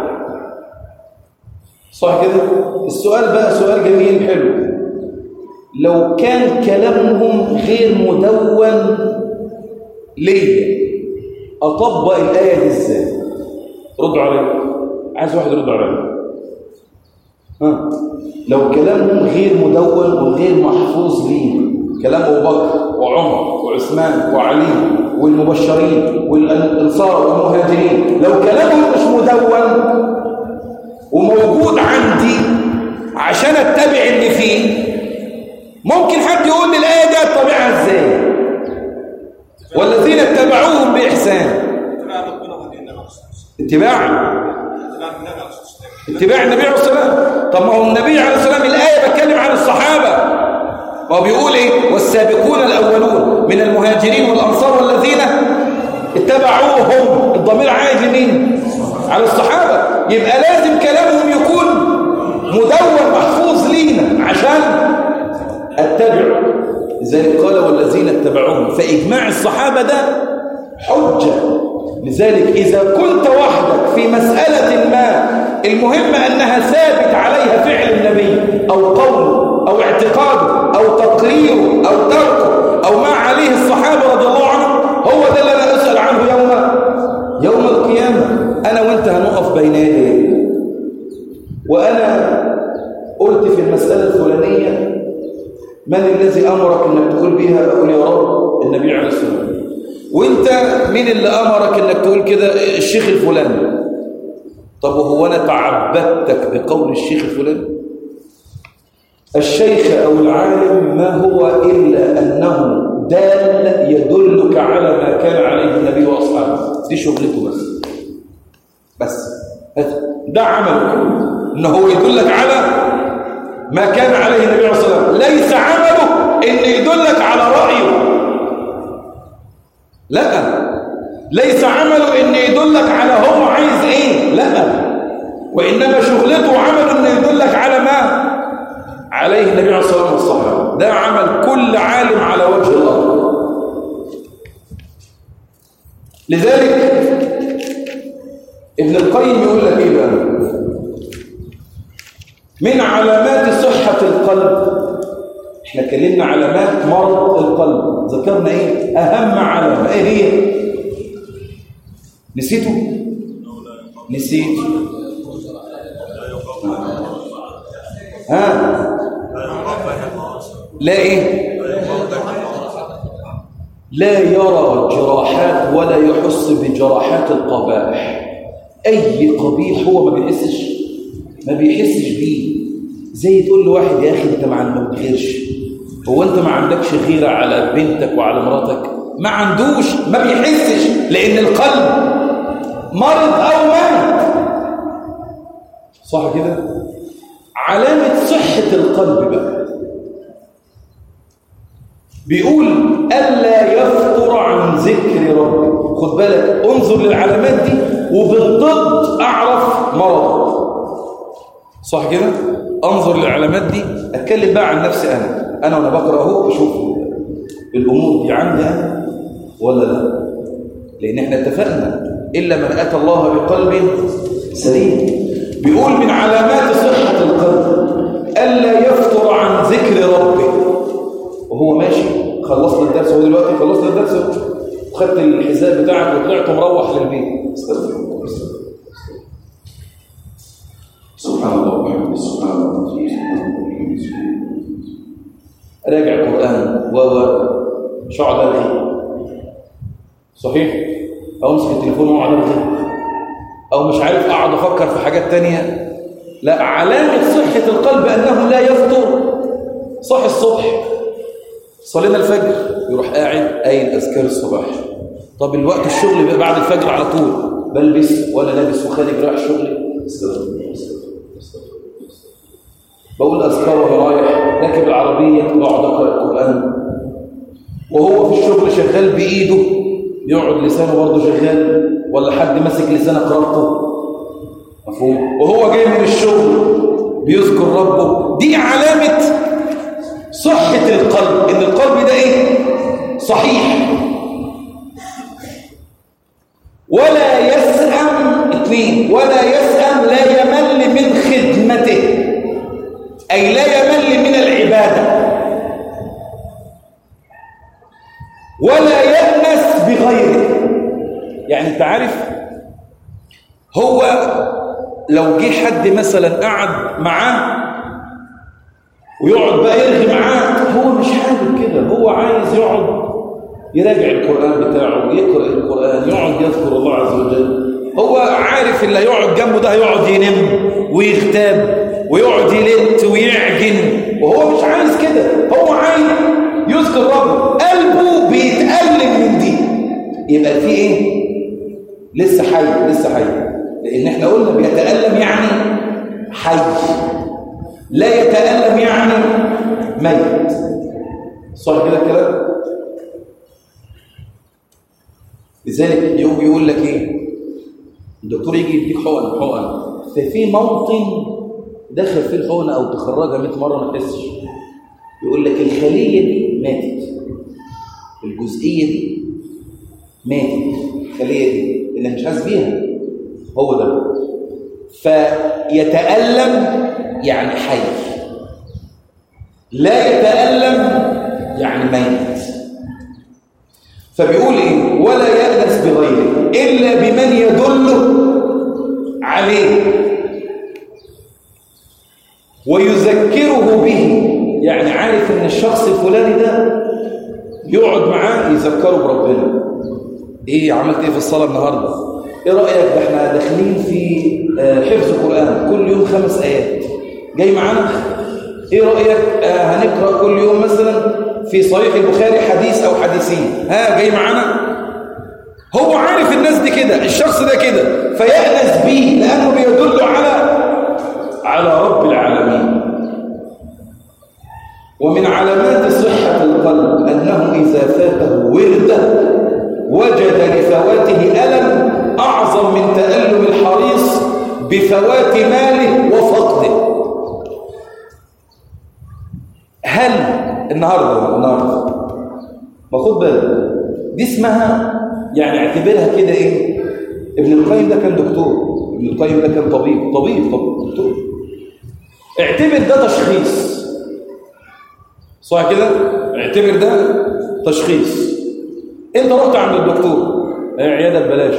صح كده السؤال بقى سؤال جميل حلو لو كان كلامهم غير مدون ليه اطبق الايه دي ازاي ردوا عليا عايز واحد يرد عليا ها لو كلامهم غير مدون وغير محفوظ ليه كلام ابو بكر وعمر وعثمان وعلي والمبشرين والانصار والمهاجرين لو كلامهم مش مدون وموجود عندي عشان اتبع اللي فيه ممكن حد يقول لي الايه دي اتبعها ازاي والذين اتبعوهم بإحسان اتباع اتباع النبي عليه الصلاة طب ما هو النبي عليه الصلاة الآية بتكلم عن الصحابة وهو بيقول ايه والسابقون الأولون من المهاجرين والأنصار والذين اتبعوهم الضمير عائد لمين على الصحابة يبقى لازم كلامهم يكون مدون محفوظ لينا عشان اتبعه لذلك قال والذين اتبعوهم فإجماع الصحابة ده حجة لذلك إذا كنت وحدك في مسألة ما المهم أنها ثابت عليها فعل النبي أو قوله أو اعتقاده أو تقريره أو تركه أو ما عليه الصحابة رضي الله عنهم هو ده اللي أنا أسأل عنه يوم يوم القيامة أنا وأنت هنقف بين يديه وأنا قلت في المسألة الفلانية من الذي أمرك أنك تقول بها أقول يا رب النبي عليه الصلاة والسلام وانت مين اللي أمرك أنك تقول كده الشيخ الفلاني طب وهو أنا تعبدتك بقول الشيخ الفلاني الشيخ أو العالم ما هو إلا أنه دال يدلك على ما كان عليه النبي وأصحابه دي شغلته بس بس ده عمله إنه هو يدلك على ما كان عليه النبي عليه الصلاة والسلام ليس عمله إن يدلك على رأيه لا ليس عمله إن يدلك على هو عايز إيه لا وإنما شغلته وعمله إن يدلك على ما عليه النبي عليه الصلاة والسلام ده عمل كل عالم على وجه الأرض لذلك ابن القيم يقول لك إيه بقى من علامات صحة القلب احنا اتكلمنا علامات مرض القلب ذكرنا ايه اهم علامة ايه هي نسيته نسيت ها لا ايه لا يرى جراحات ولا يحس بجراحات القبائح اي قبيح هو ما بيحسش ما بيحسش بيه زي تقول لواحد يا اخي انت ما بتغيرش هو انت ما عندكش غيره على بنتك وعلى مراتك ما عندوش ما بيحسش لان القلب مرض او مات صح كده علامه صحه القلب بقى بيقول ألا يفتر عن ذكر ربه خد بالك انظر للعلامات دي وبالضد أعرف مرض صح كده انظر للعلامات دي اتكلم بقى عن نفسي انا انا وانا بقرا اهو اشوف الامور دي عندي انا ولا لا لان احنا اتفقنا الا من اتى الله بقلب سليم بيقول من علامات صحه القلب الا يفتر عن ذكر ربه وهو ماشي خلصنا الدرس هو دلوقتي خلصنا الدرس وخدت الحذاء بتاعك وطلعت مروح للبيت سبحان الله وبحمده سبحان الله راجع القرآن و مش هقعد الغي صحيح او امسك التليفون واقعد الغي او مش عارف اقعد افكر في حاجات تانية لا علامة صحة القلب انه لا يفطر صح الصبح صلينا الفجر يروح قاعد قايل اذكار الصباح طب الوقت الشغل بقى بعد الفجر على طول بلبس ولا لابس وخارج رايح شغلي بقول اذكار وانا رايح راكب العربيه بقعد اقرا القران وهو في الشغل شغال بايده يقعد لسانه برضه شغال ولا حد ماسك لسانه قراءته مفهوم وهو جاي من الشغل بيذكر ربه دي علامه صحه القلب ان القلب ده ايه صحيح ولا يسأم اثنين ولا يسأم لا يمل من خدمته أي لا يمل من العبادة ولا يأنس بغيره يعني انت عارف هو لو جه حد مثلا قعد معاه ويقعد بقى يرغي معاه هو مش حابب كده هو عايز يقعد يراجع القرآن بتاعه يقرأ القرآن يقعد يذكر الله عز وجل هو عارف اللي هيقعد جنبه ده هيقعد ينم ويغتاب ويقعد يلت ويعجن وهو مش عايز كده هو عايز يذكر ربه قلبه بيتألم من دي يبقى في ايه لسه حي لسه حي لان احنا قلنا بيتألم يعني حي لا يتألم يعني ميت صح كده الكلام لذلك يقوم يقول لك ايه الدكتور يجي يديك حقن حقن ففي موطن دخل فيه الحقنه او تخرجها 100 مره ما تحسش يقول لك الخليه دي ماتت الجزئيه دي ماتت الخليه دي اللي مش حاسس بيها هو ده فيتألم يعني حي لا يتألم يعني ميت فبيقول ايه ولا يأنس بغيره إلا بمن يدله عليه ويذكره به يعني عارف ان الشخص الفلاني ده يقعد معاه يذكره بربنا ايه عملت ايه في الصلاة النهاردة ايه رأيك ده احنا داخلين في حفظ قرآن كل يوم خمس آيات جاي معانا ايه رأيك آه هنقرأ كل يوم مثلا في صحيح البخاري حديث او حديثين ها جاي معانا هو عارف الناس دي كده الشخص ده كده فيأنس بيه لأنه بيدل على على رب العالمين ومن علامات صحة القلب أنه إذا فاته ورده وجد لفواته ألم أعظم من تألم الحريص بفوات ماله وفقده هل النهارده النهارده ما خد بالك دي اسمها يعني اعتبرها كده ايه ابن القيم ده كان دكتور ابن القيم ده كان طبيب طبيب طبيب دكتور اعتبر ده تشخيص صح كده اعتبر ده تشخيص انت رحت عند الدكتور عياده ببلاش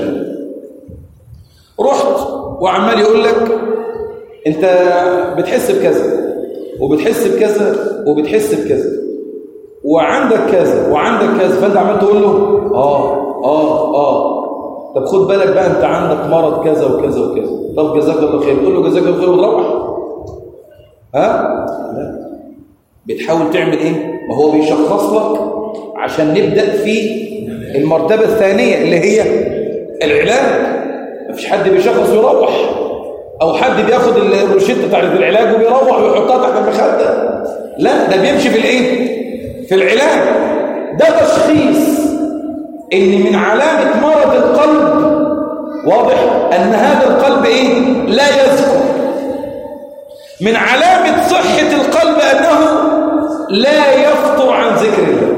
رحت وعمال يقول لك انت بتحس بكذا وبتحس بكذا وبتحس بكذا وعندك كذا وعندك كذا فانت عمال تقول له اه اه اه طب خد بالك بقى انت عندك مرض كذا وكذا وكذا طب جزاك الله خير تقول له جزاك الله خير وتروح ها لا بتحاول تعمل ايه ما هو بيشخص لك عشان نبدا في المرتبه الثانيه اللي هي العلاج مفيش حد بيشخص ويروح او حد بياخد الروشته بتاعت العلاج وبيروح ويحطها تحت المخده لا ده بيمشي في الايه في العلاج ده تشخيص ان من علامه مرض القلب واضح ان هذا القلب ايه لا يذكر من علامه صحه القلب انه لا يفطر عن ذكر الله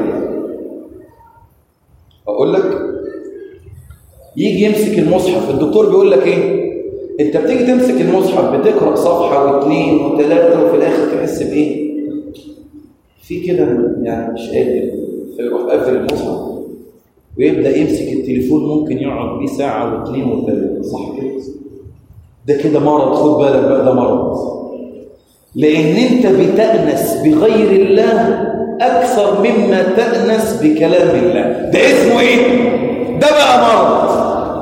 اقول لك يجي يمسك المصحف الدكتور بيقول لك ايه انت بتيجي تمسك المصحف بتقرا صفحه واثنين وثلاثه وفي الاخر تحس بايه في كده يعني مش قادر فيروح قافل المصحف ويبدا يمسك التليفون ممكن يقعد بيه ساعه واثنين وثلاثه صح كده ده كده مرض خد بالك بقى ده مرض لان انت بتأنس بغير الله اكثر مما تأنس بكلام الله ده اسمه ايه ده بقى مرض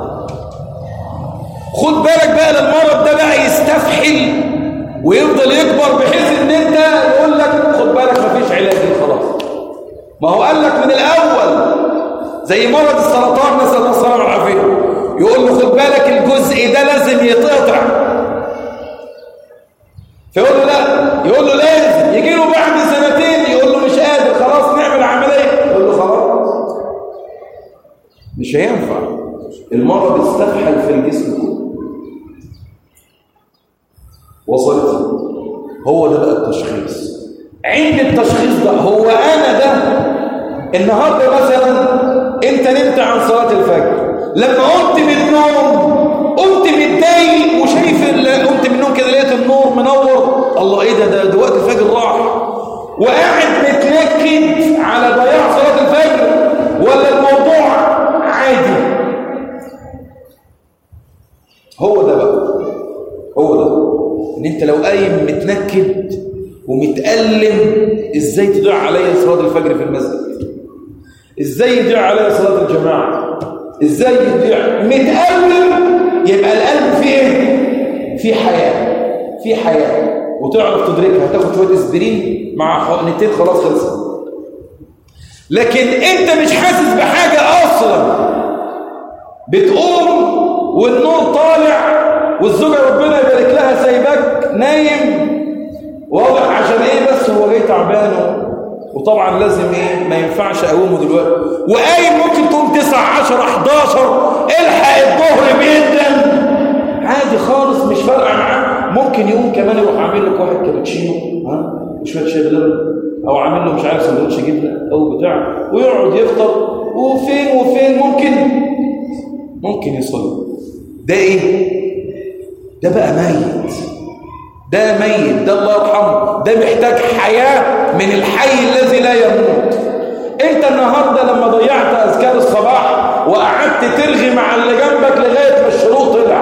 خد بالك بقى المرض ده بقى يستفحل ويفضل يكبر بحيث ان انت يقول لك خد بالك مفيش علاج خلاص ما هو قال لك من الاول زي مرض السرطان نسال الله السلامه والعافيه يقول له خد بالك الجزء ده لازم يتقطع فيقول له لا يقول له لازم يجي له بعد سنتين يقول له مش قادر خلاص نعمل عمليه يقول له خلاص مش هينفع المرض استفحل في الجسم كله وصلت هو ده بقى التشخيص عند التشخيص ده هو انا ده النهارده مثلا انت نمت عن صلاه الفجر لما قمت من النوم قمت متضايق وشايف قمت من النوم كده لقيت النور منور الله ايه ده ده, ده وقت الفجر راح وقاعد متنكد على ضياع صلاه الفجر ولا الموضوع عادي هو ده بقى هو ده ان انت لو قايم متنكد ومتألم ازاي تضيع عليا صلاه الفجر في المسجد ازاي يضيع عليا صلاه الجماعه ازاي يضيع متألم يبقى القلب فيه ايه في حياه في حياه وتعرف تدركها تاخد شويه اسبرين مع حقنتين خلاص خلصت لكن انت مش حاسس بحاجه اصلا بتقوم والنور طالع والزوجه ربنا يبارك لها سايباك نايم واضح عشان ايه بس هو جاي تعبان وطبعا لازم ايه ما ينفعش اقومه دلوقتي وقايم ممكن تقوم 9 10 11 الحق الظهر جدا عادي خالص مش فارقه معاه ممكن يقوم كمان يروح عامل لك واحد كابتشينو ها وشويه شاي بلبن او عامل له مش عارف سندوتش جبنه او بتاع ويقعد يفطر وفين وفين ممكن ممكن يصلي ده ايه ده بقى ميت ده ميت ده الله يرحمه ده محتاج حياة من الحي الذي لا يموت انت النهاردة لما ضيعت أذكار الصباح وقعدت ترغي مع اللي جنبك لغاية ما الشروق طلع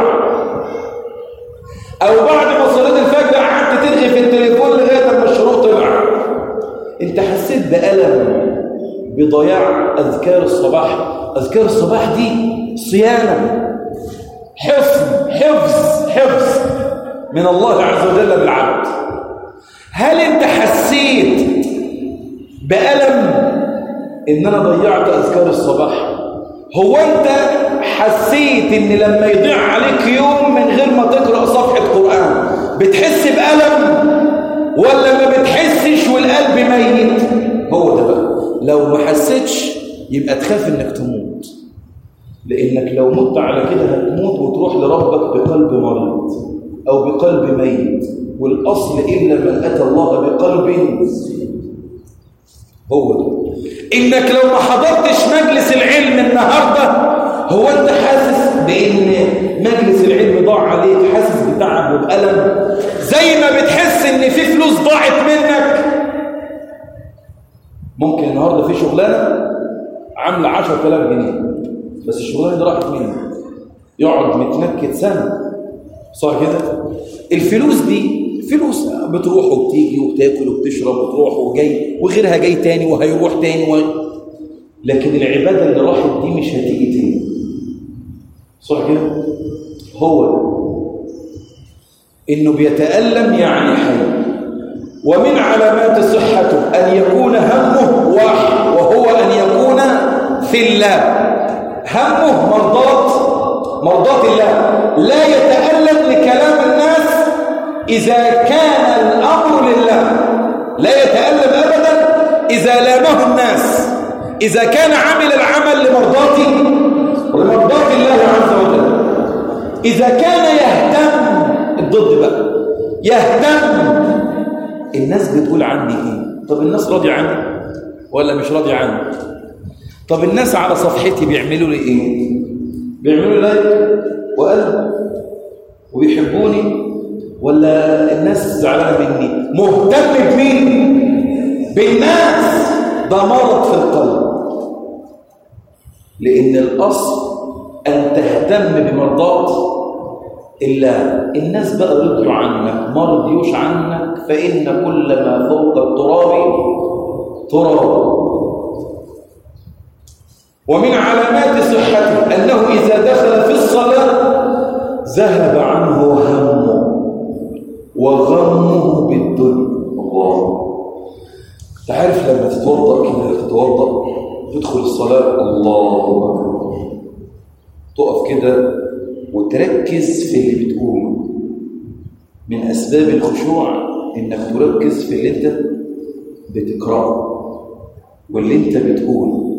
أو بعد ما صليت الفجر قعدت ترغي في التليفون لغاية ما الشروق طلع انت حسيت بألم بضياع أذكار الصباح أذكار الصباح دي صيانة حفظ حفظ حفظ من الله عز وجل بالعبد هل انت حسيت بألم ان انا ضيعت اذكار الصباح هو انت حسيت ان لما يضيع عليك يوم من غير ما تقرأ صفحة قرآن بتحس بألم ولا ما بتحسش والقلب ميت هو ده بقى لو ما حسيتش يبقى تخاف انك تموت لانك لو مت على كده هتموت وتروح لربك بقلب مريض أو بقلب ميت والأصل إلا من أتى الله بقلب هو ده إنك لو ما حضرتش مجلس العلم النهاردة هو أنت حاسس بإن مجلس العلم ضاع عليك حاسس بتعب وبألم زي زي ما بتحس ان في فلوس ضاعت منك ممكن النهارده في شغلانه عامله 10000 جنيه بس الشغلانه دي راحت منك يقعد متنكد سنه صح كده الفلوس دي فلوس بتروح وبتيجي وبتاكل وبتشرب وتروح وجاي وغيرها جاي تاني وهيروح تاني و... لكن العباده اللي راحت دي مش هتيجي تاني صح كده هو ده انه بيتالم يعني حي ومن علامات صحته ان يكون همه واحد وهو ان يكون في الله همه مرضات مرضات الله لا يتالم لكلام الناس اذا كان الامر لله لا يتالم ابدا اذا لامه الناس اذا كان عمل العمل لمرضات لمرضات الله عز وجل اذا كان يهتم الضد بقى يهتم الناس بتقول عني ايه طب الناس راضي عني ولا مش راضي عني طب الناس على صفحتي بيعملوا لي ايه بيعملوا لي لايك وقلب وبيحبوني ولا الناس زعلانه مني مهتم بمين بالناس ده مرض في القلب لان الاصل ان تهتم بمرضات إلا الناس بقى رضيوا عنك ما رضيوش عنك فإن كل ما فوق التراب تراب ومن علامات صحته أنه إذا دخل في الصلاة ذهب عنه همه وغمه بالدنيا الله تعرف لما تتوضأ كده تتوضأ تدخل الصلاة الله أكبر تقف كده وتركز في اللي بتقوله من أسباب الخشوع إنك تركز في اللي أنت بتقرأه واللي أنت بتقوله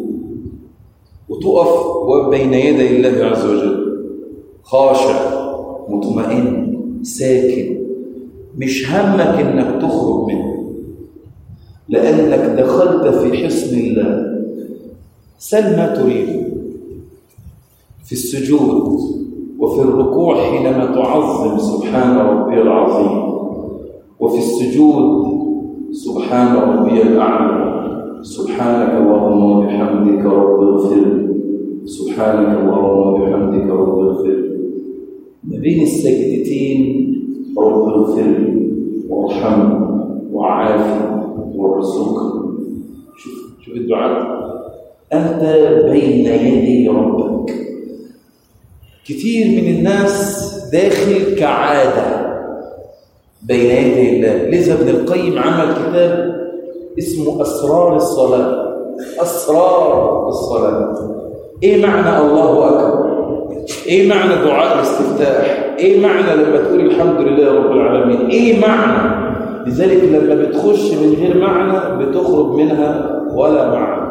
وتقف بين يدي الله عز وجل خاشع مطمئن ساكن مش همك إنك تخرج منه لأنك دخلت في حصن الله سل ما تريد في السجود وفي الركوع حينما تعظم سبحان ربي العظيم وفي السجود سبحان ربي الأعلى سبحانك اللهم وبحمدك رب اغفر سبحانك اللهم وبحمدك رب اغفر ما بين السجدتين رب اغفر وارحمني وعافي وارزقني شوف شوف الدعاء أنت بين يدي ربك كتير من الناس داخل كعادة بين يدي الله لذا ابن القيم عمل كتاب اسمه أسرار الصلاة أسرار الصلاة إيه معنى الله أكبر إيه معنى دعاء الاستفتاح إيه معنى لما تقول الحمد لله رب العالمين إيه معنى لذلك لما بتخش من غير معنى بتخرج منها ولا معنى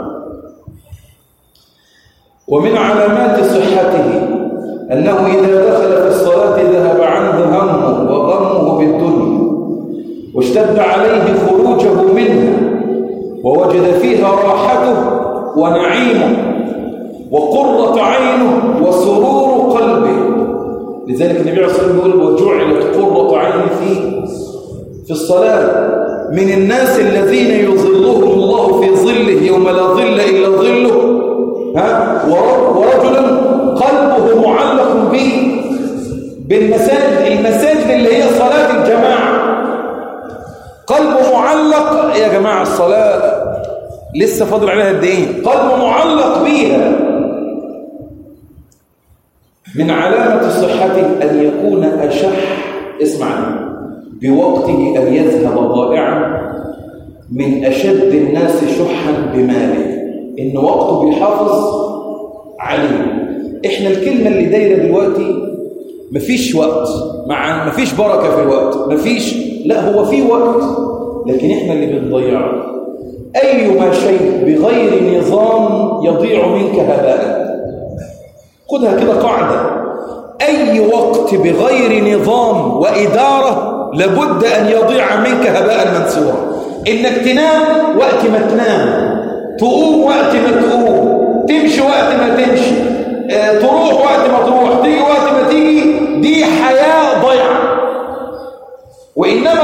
ومن علامات صحته أنه إذا دخل في الصلاة ذهب عنه همه وغمه بالدنيا واشتد عليه خروجه منها ووجد فيها راحته ونعيمه وقرة عينه وسرور قلبه لذلك النبي عليه الصلاة والسلام يقول وجعلت قرة عيني في في الصلاة من الناس الذين يظلهم الله في ظله يوم لا ظل إلا ظله ها ورجل قلبه معلق به بالمساجد المساجد اللي هي صلاة الجماعة قلبه معلق يا جماعة الصلاة لسه فاضل عليها قد ايه قلبه معلق بيها من علامة صحته أن يكون أشح اسمعني بوقته أن يذهب ضائعا من أشد الناس شحا بماله إن وقته بيحافظ عليه إحنا الكلمة اللي دايرة دلوقتي مفيش وقت مع مفيش بركة في الوقت مفيش لا هو في وقت لكن إحنا اللي بنضيعه أيما شيء بغير نظام يضيع منك هباء خدها كده قاعدة أي وقت بغير نظام وإدارة لابد أن يضيع منك هباء منثورا إنك تنام وقت ما تنام تقوم وقت ما تقوم تمشي وقت ما تمشي اه تروح وقت ما تروح تيجي وقت ما تيجي دي حياة ضيعة وإنما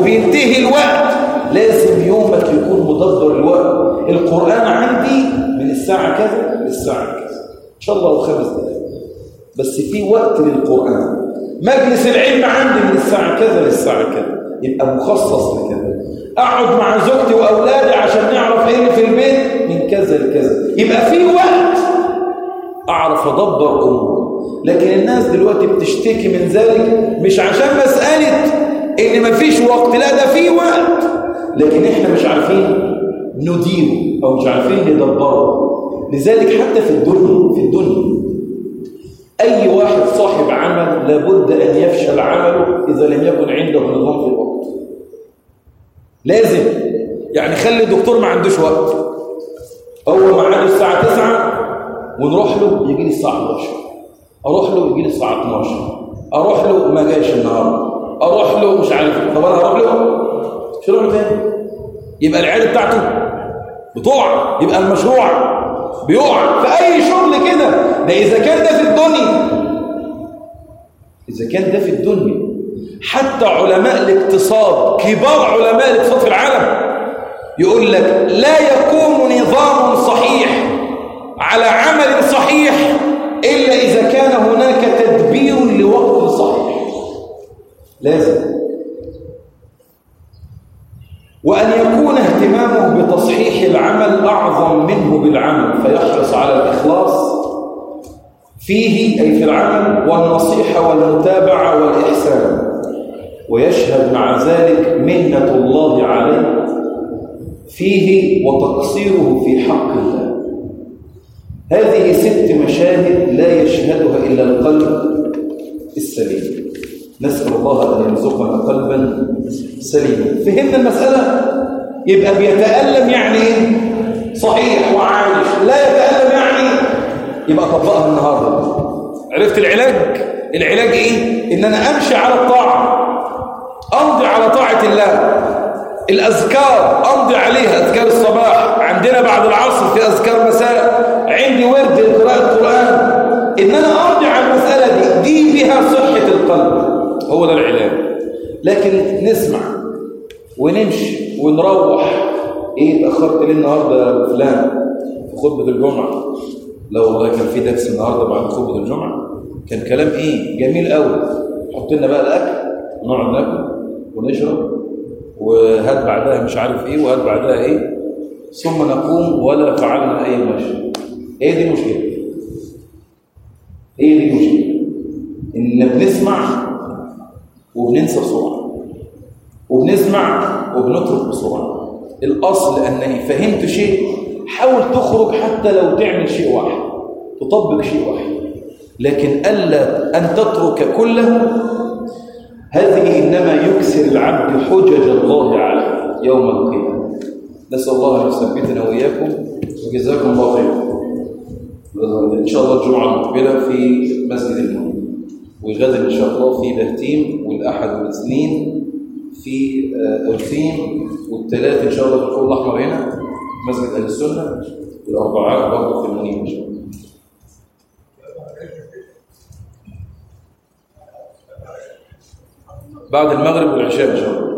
وبينتهي الوقت لازم يومك يكون مدبر الوقت القرآن عندي من الساعة كذا للساعة كذا إن شاء الله خمس دقائق بس في وقت للقرآن مجلس العلم عندي من الساعة كذا للساعة كذا يبقى مخصص لكذا أقعد مع زوجتي وأولادي عشان نعرف إيه اللي في البيت من كذا لكذا يبقى في وقت أعرف أدبر أمور لكن الناس دلوقتي بتشتكي من ذلك مش عشان مسألة إن مفيش وقت لا ده في وقت لكن إحنا مش عارفين نديره أو مش عارفين ندبره لذلك حتى في الدنيا في الدنيا أي واحد صاحب عمل لابد أن يفشل عمله إذا لم يكن عنده نظام في الوقت لازم يعني خلي الدكتور ما عندوش وقت هو معاده الساعة 9 ونروح له يجي لي الساعة 11 أروح له يجي لي الساعة 12 أروح له ما جاش النهارده أروح له مش عارف طب أنا هروح له مش هروح له تاني يبقى العيادة بتاعته بتقع يبقى المشروع بيقع في أي شغل كده ده إذا كان ده في الدنيا إذا كان ده في الدنيا حتى علماء الاقتصاد كبار علماء الاقتصاد في العالم يقول لك لا يكون نظام صحيح على عمل صحيح إلا إذا كان هناك تدبير لوقت صحيح لازم وأن يكون اهتمامه بتصحيح العمل أعظم منه بالعمل فيحرص على الإخلاص فيه أي في العمل والنصيحة والمتابعة والإحسان ويشهد مع ذلك منة الله عليه فيه وتقصيره في حق الله هذه ست مشاهد لا يشهدها إلا القلب السليم نسأل الله أن يرزقنا قلبا سليما فهمنا المسألة يبقى بيتألم يعني إيه؟ صحيح وعايش لا يتألم يعني يبقى طبقها النهاردة عرفت العلاج العلاج إيه إن أنا أمشي على الطاعة أمضي على طاعة الله الأذكار أمضي عليها أذكار الصباح عندنا بعد العصر في أذكار مساء عندي ورد لقراءة القرآن إن أنا أمضي على المسألة دي دي بها صحة القلب هو ده العلاج لكن نسمع ونمشي ونروح ايه اتاخرت ليه النهارده يا فلان في خطبه الجمعه لا والله كان في درس النهارده بعد خطبه الجمعه كان كلام ايه جميل قوي حط لنا بقى الاكل ونقعد ناكل ونشرب وهات بعدها مش عارف ايه وهات بعدها ايه ثم نقوم ولا فعلنا اي مشي ايه دي المشكله ايه دي المشكله ان بنسمع وبننسى بسرعه وبنسمع وبنترك بسرعه الاصل انني فهمت شيء حاول تخرج حتى لو تعمل شيء واحد تطبق شيء واحد لكن الا ان تترك كله هذه انما يكسر العبد حجج الله عليه يوم القيامه نسال الله ان يثبتنا واياكم وجزاكم الله خيرا ان شاء الله الجمعه المقبله في مسجد المنى وغدا ان شاء الله في بهتيم والاحد والاثنين في ألفين والثلاث إن شاء الله في الكل الأحمر هنا مسجد أهل السنة والأربعاء برضه في المنيب إن شاء الله بعد المغرب والعشاء إن شاء الله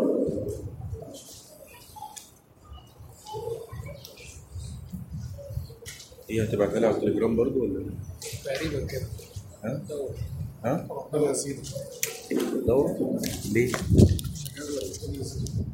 هي هتبعتها لي على التليجرام برضه ولا تقريبا كده ها؟ دور ها؟ ربنا يزيدك دور ليه؟